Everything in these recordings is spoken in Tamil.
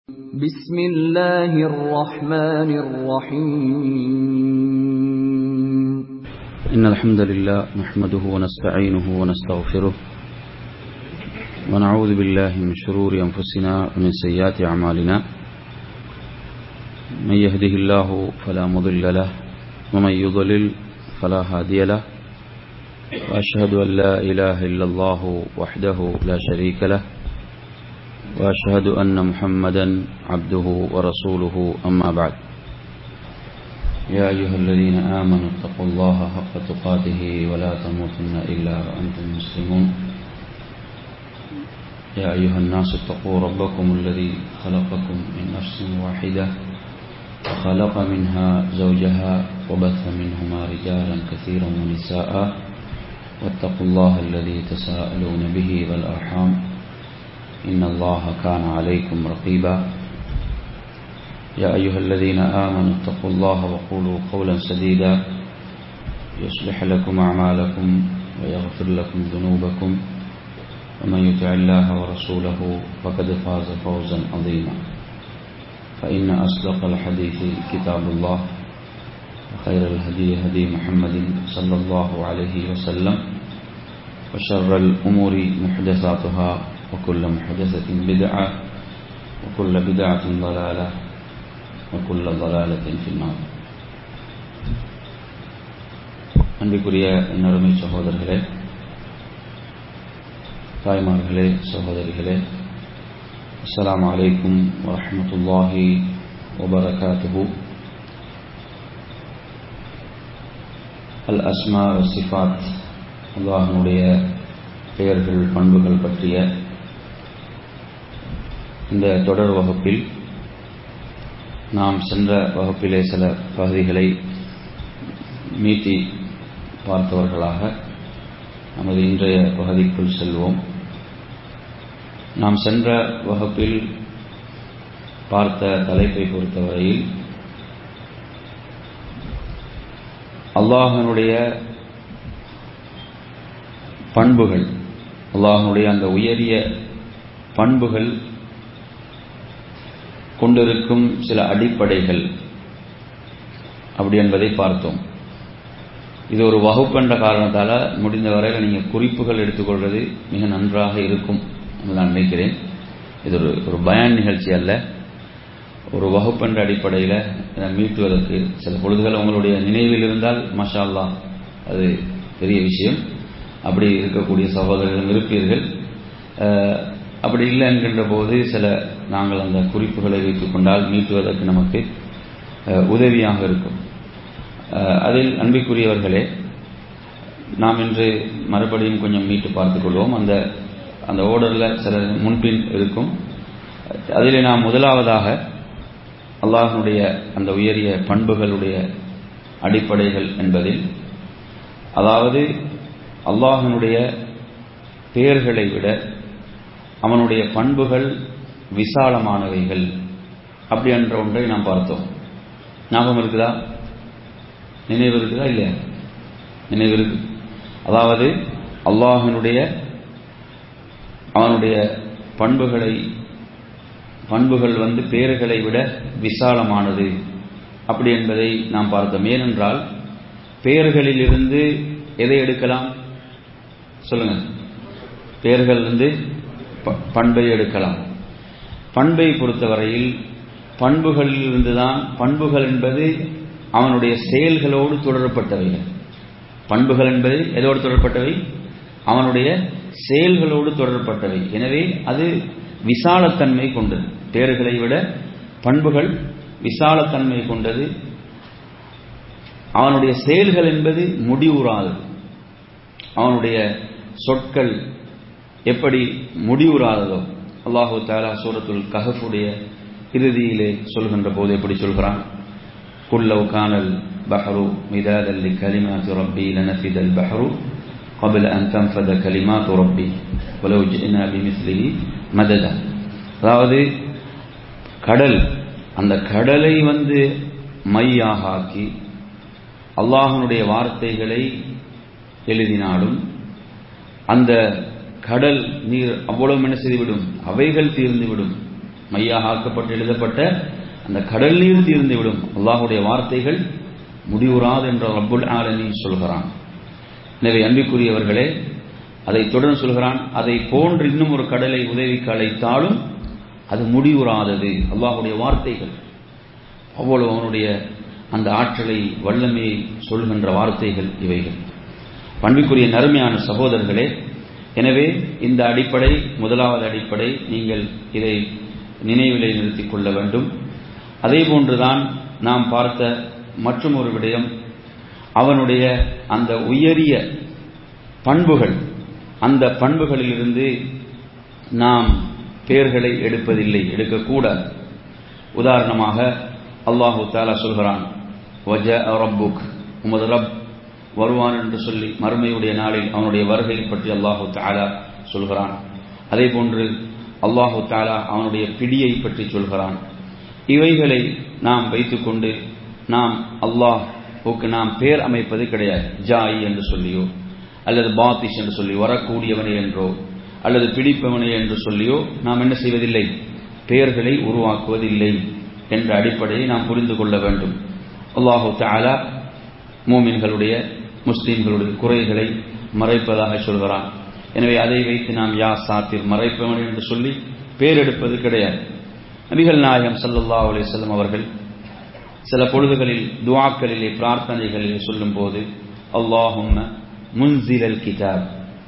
بسم الله الرحمن الرحيم إن الحمد لله نحمده ونستعينه ونستغفره ونعوذ بالله من شرور أنفسنا ومن سيئات أعمالنا من يهده الله فلا مضل له ومن يضلل فلا هادي له وأشهد أن لا إله إلا الله وحده لا شريك له وأشهد أن محمدا عبده ورسوله أما بعد يا أيها الذين آمنوا اتقوا الله حق تقاته ولا تموتن إلا وأنتم مسلمون يا أيها الناس اتقوا ربكم الذي خلقكم من نفس واحدة وخلق منها زوجها وبث منهما رجالا كثيرا ونساء واتقوا الله الذي تساءلون به والأرحام إن الله كان عليكم رقيبا يا أيها الذين آمنوا اتقوا الله وقولوا قولا سديدا يصلح لكم أعمالكم ويغفر لكم ذنوبكم ومن يطع الله ورسوله فقد فاز فوزا عظيما فإن أصدق الحديث كتاب الله وخير الهدي هدي محمد صلى الله عليه وسلم وشر الأمور محدثاتها وكل محدثة بدعة وكل بدعة ضلالة وكل ضلالة في النار அன்பிற்குரிய என்னருமை சகோதரர்களே தாய்மார்களே சகோதரிகளே அஸ்லாம் வலைக்கும் வரமத்துல்லாஹி வபரகாத்துஹு அல் அஸ்மா சிஃபாத் அல்லாஹனுடைய பெயர்கள் பண்புகள் பற்றிய இந்த தொடர் வகுப்பில் நாம் சென்ற வகுப்பிலே சில பகுதிகளை மீட்டி பார்த்தவர்களாக நமது இன்றைய பகுதிக்குள் செல்வோம் நாம் சென்ற வகுப்பில் பார்த்த தலைப்பை பொறுத்தவரையில் அல்லாஹனுடைய பண்புகள் அல்லாஹனுடைய அந்த உயரிய பண்புகள் கொண்டிருக்கும் சில அடிப்படைகள் அப்படி என்பதை பார்த்தோம் இது ஒரு வகுப்பு என்ற காரணத்தால் முடிந்த வரையில் நீங்கள் குறிப்புகள் எடுத்துக்கொள்வது மிக நன்றாக இருக்கும் என்று நான் நினைக்கிறேன் இது ஒரு ஒரு பயான் நிகழ்ச்சி அல்ல ஒரு வகுப்பு என்ற அடிப்படையில் மீட்டுவதற்கு சில பொழுதுகள் உங்களுடைய நினைவில் இருந்தால் மஷா அல்லா அது பெரிய விஷயம் அப்படி இருக்கக்கூடிய சகோதரர்களும் இருப்பீர்கள் அப்படி இல்லை என்கின்ற போது சில நாங்கள் அந்த குறிப்புகளை வைத்துக் கொண்டால் மீட்டுவதற்கு நமக்கு உதவியாக இருக்கும் அதில் அன்பிற்குரியவர்களே நாம் இன்று மறுபடியும் கொஞ்சம் மீட்டு பார்த்துக் கொள்வோம் அந்த அந்த ஓர்டரில் சில முன்பின் இருக்கும் அதில் நாம் முதலாவதாக அல்லாஹனுடைய அந்த உயரிய பண்புகளுடைய அடிப்படைகள் என்பதில் அதாவது அல்லாஹனுடைய பெயர்களை விட அவனுடைய பண்புகள் விசாலமானவைகள் அப்படி என்ற ஒன்றை நாம் பார்த்தோம் ஞாபகம் இருக்குதா நினைவு இருக்குதா இல்லையா நினைவு இருக்கு அதாவது அல்லாஹனுடைய அவனுடைய பண்புகளை பண்புகள் வந்து பெயர்களை விட விசாலமானது அப்படி என்பதை நாம் பார்த்தோம் ஏனென்றால் பெயர்களில் இருந்து எதை எடுக்கலாம் சொல்லுங்க பெயர்கள் இருந்து பண்பை எடுக்கலாம் பண்பை பொறுத்தவரையில் பண்புகளில் இருந்துதான் பண்புகள் என்பது அவனுடைய செயல்களோடு தொடரப்பட்டவைகள் பண்புகள் என்பது எதோடு தொடரப்பட்டவை அவனுடைய செயல்களோடு தொடரப்பட்டவை எனவே அது விசாலத்தன்மை கொண்டது பேர்களை விட பண்புகள் விசாலத்தன்மை கொண்டது அவனுடைய செயல்கள் என்பது முடிவுறாதது அவனுடைய சொற்கள் எப்படி முடிவுறாததோ அல்லாஹு தாலா சூரத்துல் கஹஃபுடைய இறுதியிலே சொல்கின்ற போது எப்படி சொல்கிறான் குல்லவ் கானல் பஹரு மிதாதல் கலிமாத்து ரப்பி லனஃபிதல் பஹரு قبل أن تنفذ كلمات ربي ولو جئنا بمثله مددا அதாவது கடல் அந்த கடலை வந்து மையாக ஆக்கி அல்லாஹனுடைய வார்த்தைகளை எழுதினாலும் அந்த கடல் நீர் அவ்வளவு என்ன செய்துவிடும் அவைகள் தீர்ந்துவிடும் மையாக ஆக்கப்பட்டு எழுதப்பட்ட அந்த கடல் நீர் தீர்ந்துவிடும் அல்லாஹுடைய வார்த்தைகள் முடிவுறாது என்ற ரப்புல் ஆலமீன் சொல்கிறான் எனவே அன்பிற்குரியவர்களே அதை தொடர்ந்து சொல்கிறான் அதை போன்று இன்னும் ஒரு கடலை உதவிக்கு அழைத்தாலும் அது முடிவுறாதது அல்லாஹுடைய வார்த்தைகள் அவ்வளவு அவனுடைய அந்த ஆற்றலை வல்லமையை சொல்கின்ற வார்த்தைகள் இவைகள் பண்பிற்குரிய நறுமையான சகோதரர்களே எனவே இந்த அடிப்படை முதலாவது அடிப்படை நீங்கள் இதை நினைவிலை நிறுத்திக் கொள்ள வேண்டும் அதே போன்றுதான் நாம் பார்த்த மற்றும் ஒரு விடயம் அவனுடைய அந்த உயரிய பண்புகள் அந்த பண்புகளிலிருந்து நாம் பெயர்களை எடுப்பதில்லை எடுக்கக்கூடாது உதாரணமாக அல்லாஹு தாலா சொல்கிறான் வஜ ரப்புக் உமது ரப் வருவான் என்று சொல்லி மறுமையுடைய நாளில் அவனுடைய வருகை பற்றி அல்லாஹு தாலா சொல்கிறான் அதே போன்று அல்லாஹு தாலா அவனுடைய பிடியை பற்றி சொல்கிறான் இவைகளை நாம் வைத்துக்கொண்டு நாம் அல்லாஹுக்கு நாம் பேர் அமைப்பது கிடையாது ஜாய் என்று சொல்லியோ அல்லது பாத்திஷ் என்று சொல்லி வரக்கூடியவனே என்றோ அல்லது பிடிப்பவனே என்று சொல்லியோ நாம் என்ன செய்வதில்லை பெயர்களை உருவாக்குவதில்லை என்ற அடிப்படையை நாம் புரிந்து கொள்ள வேண்டும் அல்லாஹு தாலா மூமின்களுடைய முஸ்லீம்களுடைய குறைகளை மறைப்பதாக சொல்கிறான் எனவே அதை வைத்து நாம் யா சாத்திர் மறைப்பவன் என்று சொல்லி பேரெடுப்பது கிடையாது நபிகள் நாயகம் சல்லல்லா அலிசல்லம் அவர்கள் சில பொழுதுகளில் துவாக்களிலே பிரார்த்தனைகளிலே சொல்லும் போது அல்லாஹும்ம முன்சிலல் கிதாப்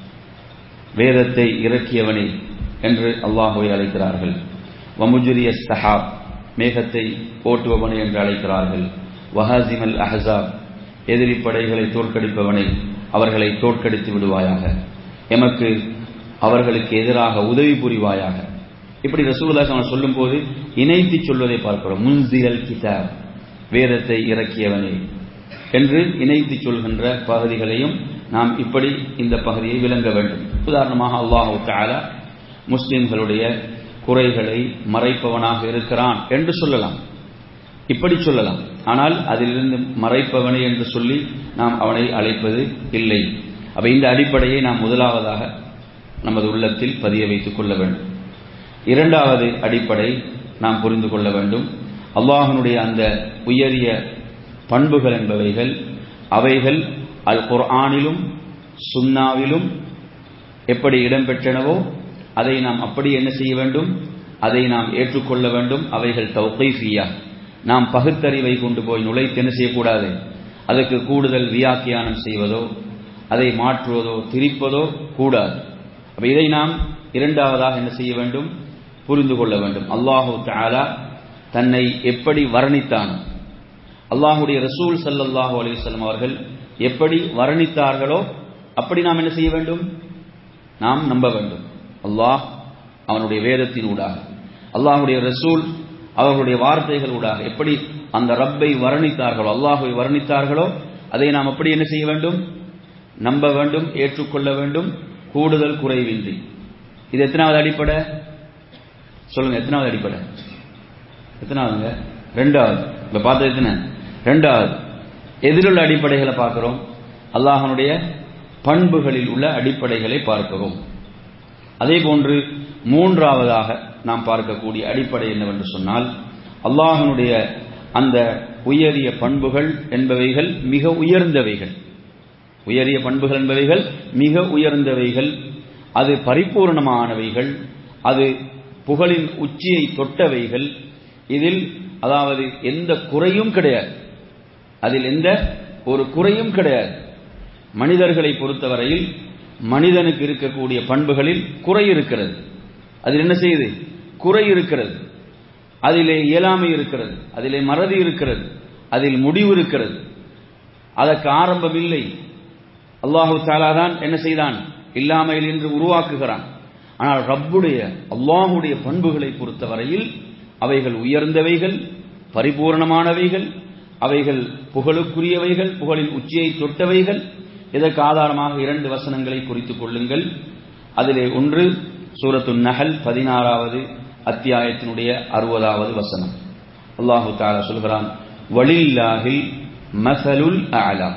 வேதத்தை இறக்கியவனே என்று அல்லாஹுவை அழைக்கிறார்கள் வமுஜுரிய சஹாப் மேகத்தை ஓட்டுபவனே என்று அழைக்கிறார்கள் வஹாசிமல் அஹசாப் எதிரி படைகளை தோற்கடிப்பவனை அவர்களை தோற்கடித்து விடுவாயாக எமக்கு அவர்களுக்கு எதிராக உதவி புரிவாயாக இப்படி ரசூலுல்லாஹ் சொல்லும் போது இணைத்து சொல்வதை பார்க்கிறோம் முன்சிரல் கிதாப் வேதத்தை இறக்கியவனே என்று இணைத்து சொல்கின்ற பகுதிகளையும் நாம் இப்படி இந்த பகுதியை விளங்க வேண்டும் உதாரணமாக அல்லாஹு தாலா முஸ்லிம்களுடைய குறைகளை மறைப்பவனாக இருக்கிறான் என்று சொல்லலாம் இப்படி சொல்லலாம் ஆனால் அதிலிருந்து மறைப்பவனே என்று சொல்லி நாம் அவனை அழைப்பது இல்லை அப்ப இந்த அடிப்படையை நாம் முதலாவதாக நமது உள்ளத்தில் பதிய வைத்துக் கொள்ள வேண்டும் இரண்டாவது அடிப்படை நாம் புரிந்து கொள்ள வேண்டும் அல்லாஹனுடைய அந்த உயரிய பண்புகள் என்பவைகள் அவைகள் அல் குர்ஆனிலும் சுன்னாவிலும் எப்படி இடம்பெற்றனவோ அதை நாம் அப்படி என்ன செய்ய வேண்டும் அதை நாம் ஏற்றுக்கொள்ள வேண்டும் அவைகள் தௌகைஃபியா நாம் பகுத்தறிவை கொண்டு போய் நுழைத்து என்ன செய்யக்கூடாது அதற்கு கூடுதல் வியாக்கியானம் செய்வதோ அதை மாற்றுவதோ திரிப்பதோ கூடாது அப்ப இதை நாம் இரண்டாவதாக என்ன செய்ய வேண்டும் புரிந்து கொள்ள வேண்டும் அல்லாஹு தாலா தன்னை எப்படி வர்ணித்தானோ அல்லாஹுடைய ரசூல் சல்லல்லாஹு அலிவல்லம் அவர்கள் எப்படி வர்ணித்தார்களோ அப்படி நாம் என்ன செய்ய வேண்டும் நாம் நம்ப வேண்டும் அல்லாஹ் அவனுடைய வேதத்தின் ஊடாக அல்லாஹுடைய ரசூல் அவர்களுடைய வார்த்தைகள் ஊடாக எப்படி அந்த ரப்பை வர்ணித்தார்களோ அல்லாஹுவை வர்ணித்தார்களோ அதை நாம் அப்படி என்ன செய்ய வேண்டும் நம்ப வேண்டும் ஏற்றுக்கொள்ள வேண்டும் கூடுதல் குறைவின்றி இது எத்தனாவது அடிப்படை சொல்லுங்க எத்தனாவது அடிப்படை எத்தனாவதுங்க ரெண்டாவது இப்ப பார்த்தது எத்தனை ரெண்டாவது எதிலுள்ள அடிப்படைகளை பார்க்கிறோம் அல்லாஹனுடைய பண்புகளில் உள்ள அடிப்படைகளை பார்க்கிறோம் அதே போன்று மூன்றாவதாக நாம் பார்க்கக்கூடிய அடிப்படை என்னவென்று சொன்னால் அல்லாஹனுடைய அந்த உயரிய பண்புகள் என்பவைகள் மிக உயர்ந்தவைகள் உயரிய பண்புகள் என்பவைகள் மிக உயர்ந்தவைகள் அது பரிபூர்ணமானவைகள் அது புகழின் உச்சியை தொட்டவைகள் இதில் அதாவது எந்த குறையும் கிடையாது அதில் எந்த ஒரு குறையும் கிடையாது மனிதர்களை பொறுத்தவரையில் மனிதனுக்கு இருக்கக்கூடிய பண்புகளில் குறை இருக்கிறது அதில் என்ன செய்யுது குறை இருக்கிறது அதிலே இயலாமை இருக்கிறது அதிலே மறதி இருக்கிறது அதில் முடிவு இருக்கிறது அதற்கு ஆரம்பம் இல்லை அல்லாஹு தாலாதான் என்ன செய்தான் இல்லாமையில் என்று உருவாக்குகிறான் ஆனால் ரப்புடைய அல்லாஹுடைய பண்புகளை பொறுத்தவரையில் அவைகள் உயர்ந்தவைகள் பரிபூர்ணமானவைகள் அவைகள் புகழுக்குரியவைகள் புகழின் உச்சியை தொட்டவைகள் இதற்கு ஆதாரமாக இரண்டு வசனங்களை குறித்துக் கொள்ளுங்கள் அதிலே ஒன்று சூரத்து நகல் பதினாறாவது அத்தியாயத்தினுடைய அறுபதாவது வசனம் அல்லாஹு தாலா சொல்கிறான் வலில்லாஹில் மசலுல் ஆலா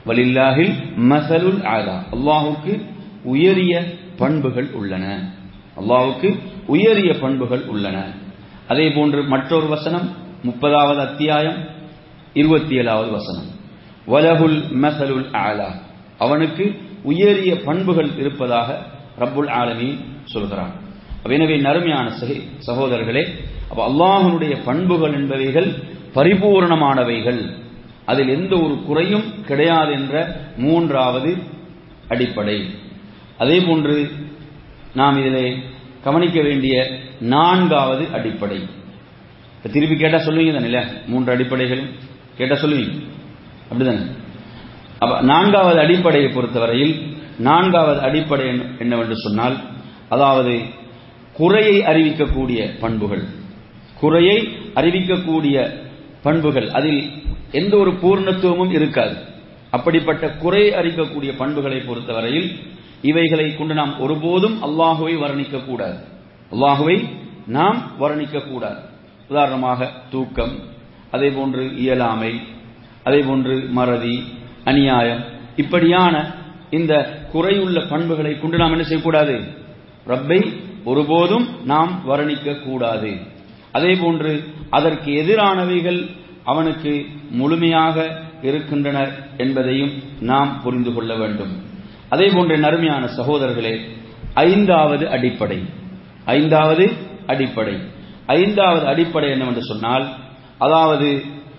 வலில்லாஹில் மசலுல் ஆலா அல்லாஹுக்கு உயரிய பண்புகள் உள்ளன அல்லாஹ்வுக்கு உயரிய பண்புகள் உள்ளன அதே போன்று மற்றொரு வசனம் முப்பதாவது அத்தியாயம் இருபத்தி ஏழாவது வசனம் வலகுல் மசலுல் ஆலா அவனுக்கு உயரிய பண்புகள் இருப்பதாக ரப்புல் ஆலமீன் சொல்கிறான் அப்ப எனவே நறுமையான சகி- சகோதரர்களே அப்ப அல்லாஹ்வுடைய பண்புகள் என்பவைகள் பரிபூர்ணமானவைகள் அதில் எந்த ஒரு குறையும் கிடையாது என்ற மூன்றாவது அடிப்படை அதே போன்று நாம் இதிலே கவனிக்க வேண்டிய நான்காவது அடிப்படை இப்ப திருப்பி கேட்டா சொல்லுவீங்க தானே இல்ல மூன்று அடிப்படைகளும் கேட்டா சொல்லுவீங்க அப்படிதானே அப்ப நான்காவது அடிப்படையை பொறுத்தவரையில் நான்காவது அடிப்படை என்ன- என்னவென்று சொன்னால் அதாவது குறையை அறிவிக்கக்கூடிய பண்புகள் குறையை அறிவிக்கக்கூடிய பண்புகள் அதில் எந்த ஒரு பூர்ணத்துவமும் இருக்காது அப்படிப்பட்ட குறையை அறிவிக்கக்கூடிய பண்புகளை பொறுத்தவரையில் இவைகளை கொண்டு நாம் ஒருபோதும் அல்லாஹுவை வர்ணிக்க கூடாது அல்லாஹுவை நாம் வர்ணிக்க கூடாது உதாரணமாக தூக்கம் அதே போன்று இயலாமை அதே போன்று மறதி அநியாயம் இப்படியான இந்த குறையுள்ள பண்புகளை கொண்டு நாம் என்ன செய்யக்கூடாது ரப்பை ஒருபோதும் நாம் வர்ணிக்க கூடாது அதே போன்று அதற்கு எதிரானவைகள் அவனுக்கு முழுமையாக இருக்கின்றன என்பதையும் நாம் புரிந்து கொள்ள வேண்டும் அதே போன்ற நறுமையான சகோதரர்களே ஐந்தாவது அடிப்படை ஐந்தாவது அடிப்படை ஐந்தாவது அடிப்படை என்னவென்று சொன்னால் அதாவது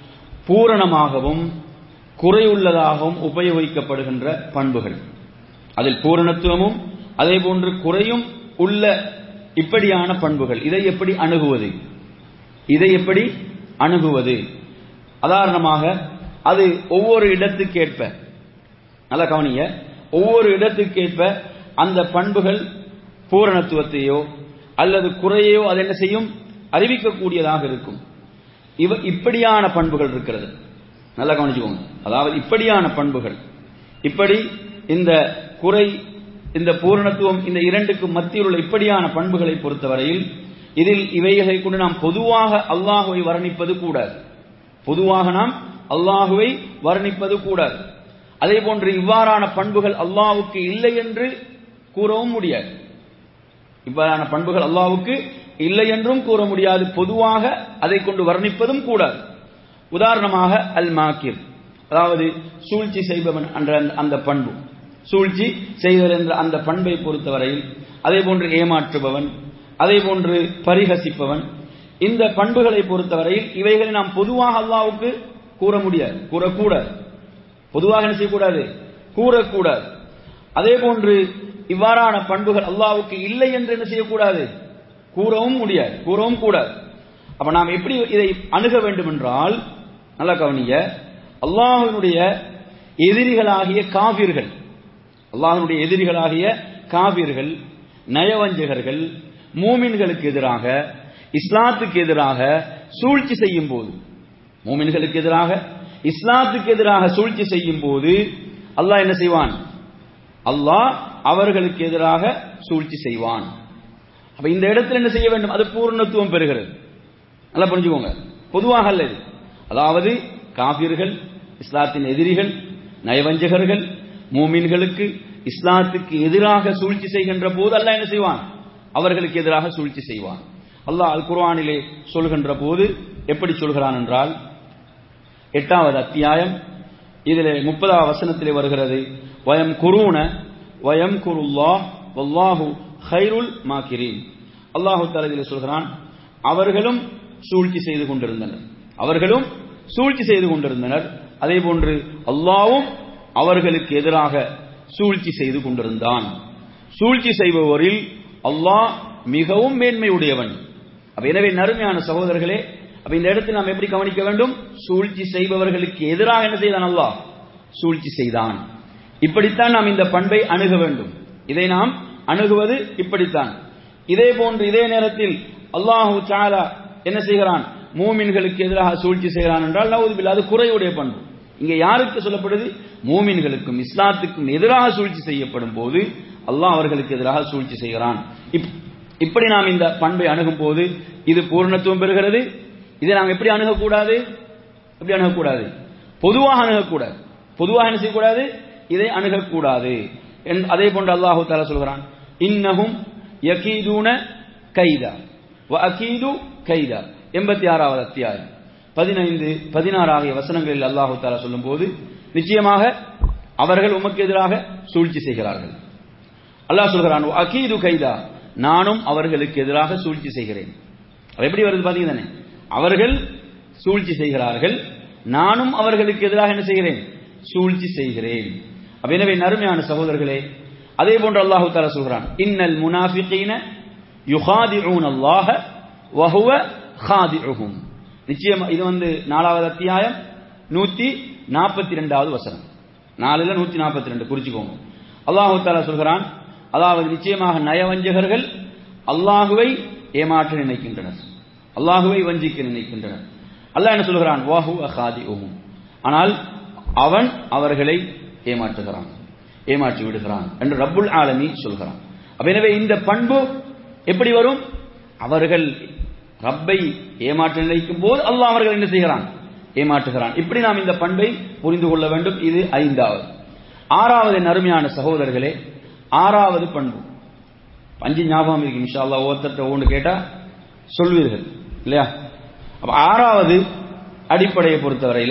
பூரணமாகவும் குறையுள்ளதாகவும் உபயோகிக்கப்படுகின்ற பண்புகள் அதில் பூரணத்துவமும் அதே போன்று குறையும் உள்ள இப்படியான பண்புகள் இதை எப்படி அணுகுவது இதை எப்படி அணுகுவது உதாரணமாக அது ஒவ்வொரு இடத்துக்கேற்ப நல்லா கவனிங்க ஒவ்வொரு இடத்துக்கேற்ப அந்த பண்புகள் பூரணத்துவத்தையோ அல்லது குறையோ அது என்ன செய்யும் அறிவிக்கக்கூடியதாக இருக்கும் இவ இப்படியான பண்புகள் இருக்கிறது நல்லா கவனிச்சுக்கோங்க அதாவது இப்படியான பண்புகள் இப்படி இந்த குறை இந்த பூரணத்துவம் இந்த இரண்டுக்கு மத்தியில் உள்ள இப்படியான பண்புகளை பொறுத்தவரையில் இதில் இவைகளை கொண்டு நாம் பொதுவாக அல்லாஹுவை வர்ணிப்பது கூடாது பொதுவாக நாம் அல்லாஹுவை வர்ணிப்பது கூடாது அதே போன்று இவ்வாறான பண்புகள் அல்லாஹ்வுக்கு இல்லை என்று கூறவும் முடியாது இவ்வாறான பண்புகள் அல்லாஹ்வுக்கு இல்லை என்றும் கூற முடியாது பொதுவாக அதை கொண்டு வர்ணிப்பதும் கூடாது உதாரணமாக அல் மாக்கிர் அதாவது சூழ்ச்சி செய்பவன் என்ற அந்த- அந்த பண்பு சூழ்ச்சி செய்தல் என்ற அந்த பண்பை பொறுத்தவரையில் அதே போன்று ஏமாற்றுபவன் அதே போன்று பரிகசிப்பவன் இந்த பண்புகளை பொறுத்தவரையில் இவைகளை நாம் பொதுவாக அல்லாஹ்வுக்கு கூற முடியாது கூறக்கூடாது பொதுவாக என்ன செய்யக்கூடாது கூறக்கூடாது அதே போன்று இவ்வாறான பண்புகள் அல்லாஹ்வுக்கு இல்லை என்று என்ன செய்யக்கூடாது கூறவும் முடியாது கூறவும் கூடாது அப்ப நாம் எப்படி இதை அணுக வேண்டும் என்றால் நல்லா கவனிங்க அல்லாஹ்வினுடைய எதிரிகளாகிய காவிர்கள் அல்லாஹ்வினுடைய எதிரிகளாகிய காவிர்கள் நயவஞ்சகர்கள் மூமின்களுக்கு எதிராக இஸ்லாத்துக்கு எதிராக சூழ்ச்சி செய்யும் போது மூமின்களுக்கு எதிராக இஸ்லாத்துக்கு எதிராக சூழ்ச்சி செய்யும் போது அல்லாஹ் என்ன செய்வான் அல்லாஹ் அவர்களுக்கு எதிராக சூழ்ச்சி செய்வான் அப்ப இந்த இடத்துல என்ன செய்ய வேண்டும் அது பூர்ணத்துவம் பெறுகிறது நல்லா புரிஞ்சுக்கோங்க பொதுவாக அல்ல இது அதாவது காபிர்கள் இஸ்லாத்தின் எதிரிகள் நயவஞ்சகர்கள் மூமின்களுக்கு இஸ்லாத்துக்கு எதிராக சூழ்ச்சி செய்கின்ற போது அல்லாஹ் என்ன செய்வான் அவர்களுக்கு எதிராக சூழ்ச்சி செய்வான் அல்லாஹ் அல் குர்ஆனிலே சொல்கின்ற போது எப்படி சொல்கிறான் என்றால் எட்டாவது அத்தியாயம் இதிலே முப்பதாவது வசனத்திலே வருகிறது வயம் குருன வயம் குருல்லாஹ் வல்லாஹு ஹைருல் மாக்கிரீன் அல்லாஹு தஆலா இதிலே சொல்கிறான் அவர்களும் சூழ்ச்சி செய்து கொண்டிருந்தனர் அவர்களும் சூழ்ச்சி செய்து கொண்டிருந்தனர் அதே போன்று அல்லாஹ்வும் அவர்களுக்கு எதிராக சூழ்ச்சி செய்து கொண்டிருந்தான் சூழ்ச்சி செய்பவரில் அல்லாஹ் மிகவும் மேன்மையுடையவன் அப்ப எனவே நறுமையான சகோதரர்களே அப்ப இந்த இடத்தில் நாம் எப்படி கவனிக்க வேண்டும் சூழ்ச்சி செய்பவர்களுக்கு எதிராக என்ன செய்தான் அல்லாஹ் சூழ்ச்சி செய்தான் இப்படித்தான் நாம் இந்த பண்பை அணுக வேண்டும் இதை நாம் அணுகுவது இப்படித்தான் இதே போன்று இதே நேரத்தில் அல்லாஹு தாலா என்ன செய்கிறான் மூமின்களுக்கு எதிராக சூழ்ச்சி செய்கிறான் என்றால் நவுதுபில் அது குறையுடைய பண்பு இங்க யாருக்கு சொல்லப்படுது மூமின்களுக்கும் இஸ்லாத்துக்கும் எதிராக சூழ்ச்சி செய்யப்படும் போது அல்லாஹ் அவர்களுக்கு எதிராக சூழ்ச்சி செய்கிறான் இப்- இப்படி நாம் இந்த பண்பை அணுகும் போது இது பூர்ணத்துவம் பெறுகிறது இதை நாம் எப்படி அணுகக்கூடாது எப்படி அணுகக்கூடாது பொதுவாக அணுகக்கூடாது பொதுவாக என்ன செய்யக்கூடாது இதை அணுகக்கூடாது என்- அதே போன்று அல்லாஹு தாலா சொல்கிறான் இன்னஹும் யகீதூன கைதா வ அகீது கைதா எண்பத்தி ஆறாவது அத்தியாயம் பதினைந்து பதினாறு ஆகிய வசனங்களில் அல்லாஹு தாலா சொல்லும்போது நிச்சயமாக அவர்கள் உமக்கு எதிராக சூழ்ச்சி செய்கிறார்கள் அல்லாஹ் சொல்கிறான் அகீது கைதா நானும் அவர்களுக்கு எதிராக சூழ்ச்சி செய்கிறேன் அது எப்படி வருது பாத்தீங்க தானே அவர்கள் சூழ்ச்சி செய்கிறார்கள் நானும் அவர்களுக்கு எதிராக என்ன செய்கிறேன் சூழ்ச்சி செய்கிறேன் அப்ப எனவே நறுமையான சகோதரர்களே அதே போன்று அல்லாஹு தாலா சொல்கிறான் இன்னல் முனாஃபிகீன யுகாதிஊன் அல்லாஹ வஹுவ ஹாதிஉஹும் நிச்சயம் இது வந்து நாலாவது அத்தியாயம் நூத்தி நாற்பத்தி ரெண்டாவது வசனம் நாலுல நூத்தி நாற்பத்தி ரெண்டு குறிச்சுக்கோங்க அல்லாஹு தாலா சொல்கிறான் அதாவது நிச்சயமாக நயவஞ்சகர்கள் அல்லாஹுவை ஏமாற்ற நினைக்கின்றனர் அல்லாஹுவை வஞ்சிக்க நினைக்கின்றனர் அல்லாஹ் என்ன சொல்கிறான் வாஹு அஹாதி ஆனால் அவன் அவர்களை ஏமாற்றுகிறான் ஏமாற்றி விடுகிறான் என்று ரப்புல் ஆலமி சொல்கிறான் அப்ப எனவே இந்த பண்பு எப்படி வரும் அவர்கள் ரப்பை ஏமாற்ற நினைக்கும் போது அல்லாஹ் அவர்கள் என்ன செய்கிறான் ஏமாற்றுகிறான் இப்படி நாம் இந்த பண்பை புரிந்து கொள்ள வேண்டும் இது ஐந்தாவது ஆறாவது நறுமையான சகோதரர்களே ஆறாவது பண்பு அஞ்சு ஞாபகம் இருக்கு இன்ஷா அல்லா ஒருத்தட்ட ஒன்று கேட்டா சொல்வீர்கள் இல்லையா அப்ப ஆறாவது அடிப்படையை பொறுத்தவரையில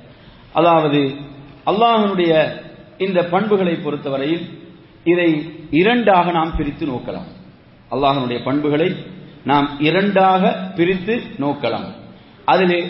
அதாவது அல்லாஹனுடைய இந்த பண்புகளை பொறுத்தவரையில் இதை இரண்டாக நாம் பிரித்து நோக்கலாம் அல்லாஹனுடைய பண்புகளை நாம் இரண்டாக பிரித்து நோக்கலாம் அதிலே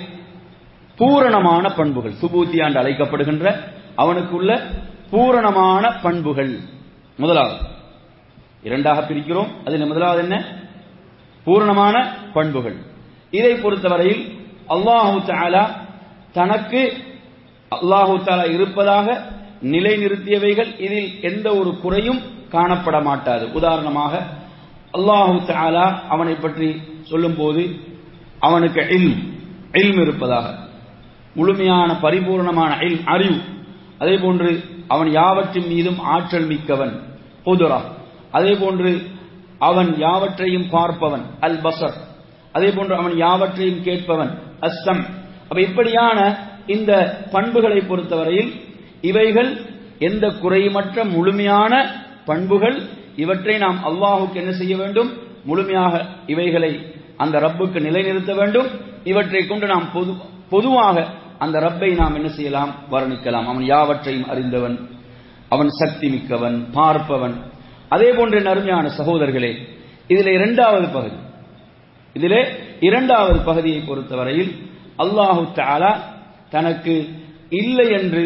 பூரணமான பண்புகள் சுபூத்தியாண்டு அழைக்கப்படுகின்ற அவனுக்குள்ள பூரணமான பண்புகள் முதலாவது இரண்டாக பிரிக்கிறோம் அதில் முதலாவது என்ன பூரணமான பண்புகள் இதை பொறுத்தவரையில் அல்லாஹு தாலா தனக்கு அல்லாஹு தாலா இருப்பதாக நிலைநிறுத்தியவைகள் இதில் எந்த ஒரு குறையும் காணப்பட மாட்டாது உதாரணமாக அல்லாஹு தாலா அவனை பற்றி சொல்லும் போது அவனுக்கு இல் இல்ம் இருப்பதாக முழுமையான பரிபூர்ணமான இல் அறிவு அதே போன்று அவன் யாவற்றின் மீதும் ஆற்றல் மிக்கவன் பொதுரா அதே போன்று அவன் யாவற்றையும் பார்ப்பவன் அல் பசர் அதே போன்று அவன் யாவற்றையும் கேட்பவன் அஸ்ஸம் அப்ப இப்படியான இந்த பண்புகளை பொறுத்தவரையில் இவைகள் எந்த குறைமற்ற முழுமையான பண்புகள் இவற்றை நாம் அல்லாஹுக்கு என்ன செய்ய வேண்டும் முழுமையாக இவைகளை அந்த ரப்புக்கு நிலைநிறுத்த வேண்டும் இவற்றை கொண்டு நாம் பொது பொதுவாக அந்த ரப்பை நாம் என்ன செய்யலாம் வர்ணிக்கலாம் அவன் யாவற்றையும் அறிந்தவன் அவன் சக்தி மிக்கவன் பார்ப்பவன் அதே போன்ற நறுமையான சகோதரர்களே இதில் இரண்டாவது பகுதி இதிலே இரண்டாவது பகுதியை பொறுத்தவரையில் அல்லாஹு தாலா தனக்கு இல்லை என்று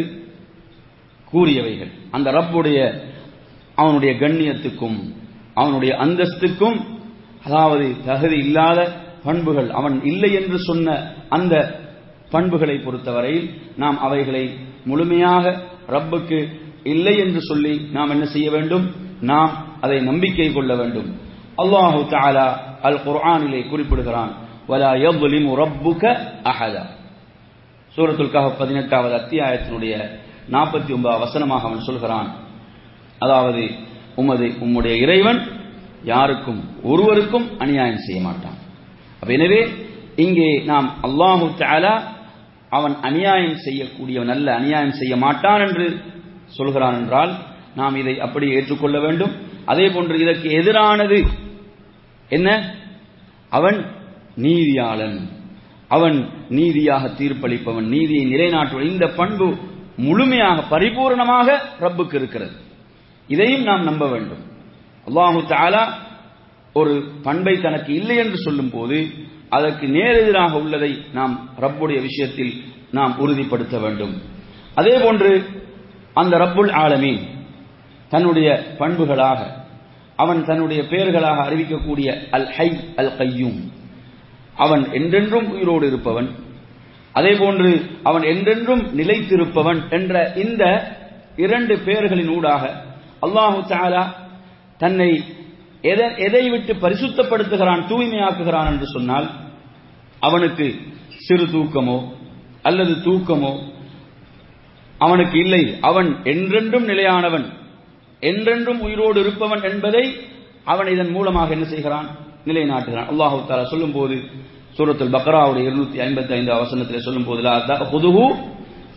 கூறியவைகள் அந்த ரப்புடைய அவனுடைய கண்ணியத்துக்கும் அவனுடைய அந்தஸ்துக்கும் அதாவது தகுதி இல்லாத பண்புகள் அவன் இல்லை என்று சொன்ன அந்த பண்புகளை பொறுத்தவரையில் நாம் அவைகளை முழுமையாக ரப்புக்கு இல்லை என்று சொல்லி நாம் என்ன செய்ய வேண்டும் நாம் அதை நம்பிக்கை கொள்ள வேண்டும் அல்லாஹு தாலா அல் குர்ஆனிலே குறிப்பிடுகிறான் வலா யظ்லிமு ரப்புக அஹதா சூரத்துல் கஹப் பதினெட்டாவது அத்தியாயத்தினுடைய நாற்பத்தி ஒன்பது வசனமாக அவன் சொல்கிறான் அதாவது உமது உம்முடைய இறைவன் யாருக்கும் ஒருவருக்கும் அநியாயம் செய்ய மாட்டான் அப்ப எனவே இங்கே நாம் அல்லாஹு தாலா அவன் அநியாயம் செய்யக்கூடியவன் அல்ல அநியாயம் செய்ய மாட்டான் என்று சொல்கிறான் என்றால் நாம் இதை அப்படி ஏற்றுக்கொள்ள வேண்டும் அதே போன்று இதற்கு எதிரானது என்ன அவன் நீதியாளன் அவன் நீதியாக தீர்ப்பளிப்பவன் நீதியை நிலைநாட்டுவன் இந்த பண்பு முழுமையாக பரிபூர்ணமாக ரப்புக்கு இருக்கிறது இதையும் நாம் நம்ப வேண்டும் அல்லாஹு தாலா ஒரு பண்பை தனக்கு இல்லை என்று சொல்லும் போது அதற்கு நேரெதிராக உள்ளதை நாம் ரப்புடைய விஷயத்தில் நாம் உறுதிப்படுத்த வேண்டும் அதே போன்று அந்த ரப்புல் ஆலமீன் தன்னுடைய பண்புகளாக அவன் தன்னுடைய பெயர்களாக அறிவிக்கக்கூடிய அல் ஹை அல் கையூம் அவன் என்றென்றும் உயிரோடு இருப்பவன் அதே போன்று அவன் என்றென்றும் நிலைத்திருப்பவன் என்ற இந்த இரண்டு பெயர்களின் ஊடாக அல்லாஹு தாலா தன்னை எதை விட்டு பரிசுத்தப்படுத்துகிறான் தூய்மையாக்குகிறான் என்று சொன்னால் அவனுக்கு சிறு தூக்கமோ அல்லது தூக்கமோ அவனுக்கு இல்லை அவன் என்றென்றும் நிலையானவன் என்றென்றும் உயிரோடு இருப்பவன் என்பதை அவன் இதன் மூலமாக என்ன செய்கிறான் நிலைநாட்டுகிறான் அல்லாஹு தாலா சொல்லும் போது சூரத்துல் பக்ராவுடைய இருநூத்தி ஐம்பத்தி ஐந்து அவசனத்தில் சொல்லும் போது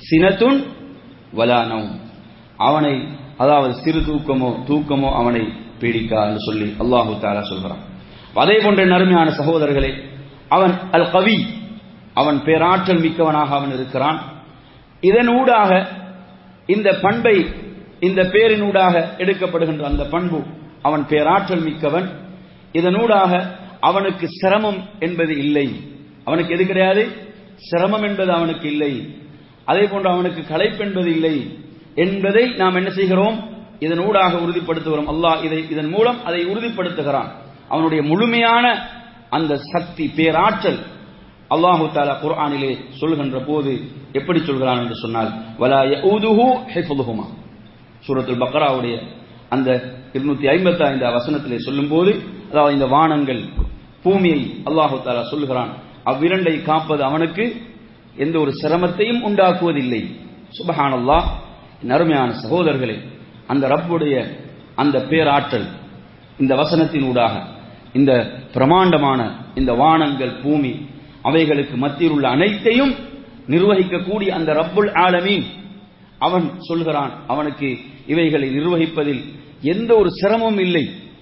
சினத்துன் வலானவும் அவனை அதாவது சிறு தூக்கமோ தூக்கமோ அவனை பீடிக்கா என்று சொல்லி அல்லாஹு தாலா சொல்கிறான் அதே போன்ற நறுமையான சகோதரர்களே அவன் அல் கவி அவன் பேராற்றல் மிக்கவனாக அவன் இருக்கிறான் இதனூடாக இந்த பண்பை இந்த பேரினூடாக எடுக்கப்படுகின்ற அந்த பண்பு அவன் பேராற்றல் மிக்கவன் இதனூடாக அவனுக்கு சிரமம் என்பது இல்லை அவனுக்கு எது கிடையாது சிரமம் என்பது அவனுக்கு இல்லை அதே போன்று அவனுக்கு களைப்பு என்பது இல்லை என்பதை நாம் என்ன செய்கிறோம் இதனூடாக உறுதிப்படுத்துகிறோம் அல்லாஹ் இதை இதன் மூலம் அதை உறுதிப்படுத்துகிறான் அவனுடைய முழுமையான அந்த சக்தி பேராற்றல் அல்லாஹு தாலா குர்ஆனிலே சொல்கின்ற போது எப்படி சொல்கிறான் என்று சொன்னால் வலா யஊதுஹு ஹிஃபுதுஹுமா சூரத்துல் பக்ராவுடைய அந்த இருநூத்தி ஐம்பத்தி ஐந்து வசனத்திலே சொல்லும்போது அதாவது இந்த வானங்கள் பூமியை அல்லாஹு தாலா சொல்கிறான் அவ்விரண்டை காப்பது அவனுக்கு எந்த ஒரு சிரமத்தையும் உண்டாக்குவதில்லை சுபஹானல்லாஹ் அருமையான சகோதரர்களே அந்த ரப்புடைய அந்த பேராற்றல் இந்த வசனத்தினூடாக இந்த பிரமாண்டமான இந்த வானங்கள் பூமி அவைகளுக்கு மத்தியில் உள்ள அனைத்தையும் நிர்வகிக்கக்கூடிய அந்த ரப்புல் ஆலமீன் அவன் சொல்கிறான் அவனுக்கு இவைகளை நிர்வகிப்பதில் எந்த ஒரு சிரமமும் இல்லை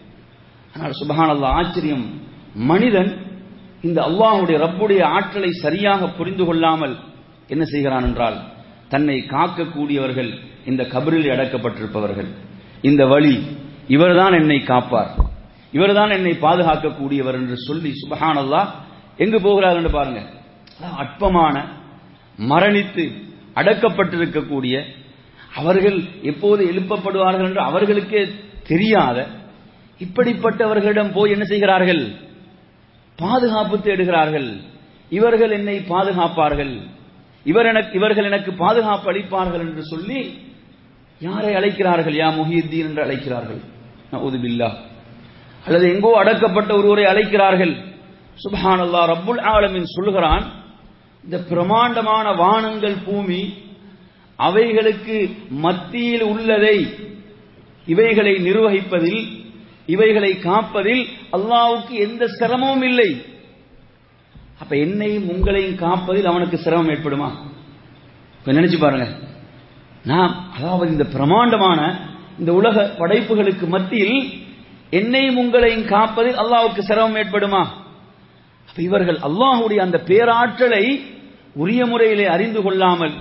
ஆனால் சுபஹான் அல்லா ஆச்சரியம் மனிதன் இந்த அல்லாஹுடைய ரப்புடைய ஆற்றலை சரியாக புரிந்து கொள்ளாமல் என்ன செய்கிறான் என்றால் தன்னை காக்கக்கூடியவர்கள் இந்த கபரில் அடக்கப்பட்டிருப்பவர்கள் இந்த வழி இவர்தான் என்னை காப்பார் இவர்தான் என்னை பாதுகாக்கக்கூடியவர் என்று சொல்லி சுபஹான் அல்லாஹ் எங்கு போகிறார் என்று பாருங்க அற்பமான மரணித்து அடக்கப்பட்டிருக்கக்கூடிய அவர்கள் எப்போது எழுப்பப்படுவார்கள் என்று அவர்களுக்கே தெரியாத இப்படிப்பட்டவர்களிடம் போய் என்ன செய்கிறார்கள் பாதுகாப்பு தேடுகிறார்கள் இவர்கள் என்னை பாதுகாப்பார்கள் இவர் எனக்கு இவர்கள் எனக்கு பாதுகாப்பு அளிப்பார்கள் என்று சொல்லி யாரை அழைக்கிறார்கள் யா முஹியுத்தீன் என்று அழைக்கிறார்கள் நவுதுபில்லா அல்லது எங்கோ அடக்கப்பட்ட ஒருவரை அழைக்கிறார்கள் சுபஹான் அல்லா ரப்புல் ஆலமின் சொல்கிறான் இந்த பிரமாண்டமான வானங்கள் பூமி அவைகளுக்கு மத்தியில் உள்ளதை இவைகளை நிர்வகிப்பதில் இவைகளை காப்பதில் அல்லாவுக்கு எந்த சிரமமும் இல்லை அப்ப என்னையும் உங்களையும் காப்பதில் அவனுக்கு சிரமம் ஏற்படுமா இப்ப நினைச்சு பாருங்க நாம் அதாவது இந்த பிரமாண்டமான இந்த உலக படைப்புகளுக்கு மத்தியில் என்னையும் உங்களையும் காப்பதில் அல்லாவுக்கு சிரமம் ஏற்படுமா அப்ப இவர்கள் அல்லாஹுடைய அந்த பேராற்றலை உரிய முறையிலே அறிந்து கொள்ளாமல்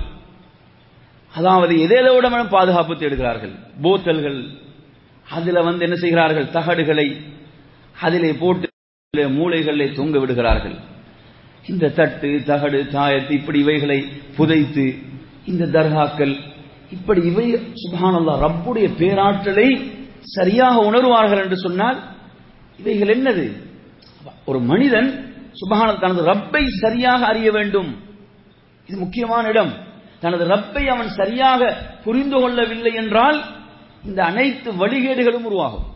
அதாவது எதேதோடமும் பாதுகாப்பு தேடுகிறார்கள் போத்தல்கள் அதுல வந்து என்ன செய்கிறார்கள் தகடுகளை அதிலே போட்டு மூளைகளிலே தொங்க விடுகிறார்கள் இந்த தட்டு தகடு தாயத்து இப்படி இவைகளை புதைத்து இந்த தர்காக்கள் இப்படி இவை சுபானல்லா ரப்புடைய பேராற்றலை சரியாக உணர்வார்கள் என்று சொன்னால் இவைகள் என்னது ஒரு மனிதன் சுபஹான தனது ரப்பை சரியாக அறிய வேண்டும் இது முக்கியமான இடம் தனது ரப்பை அவன் சரியாக புரிந்து கொள்ளவில்லை என்றால் இந்த அனைத்து வழிகேடுகளும் உருவாகும்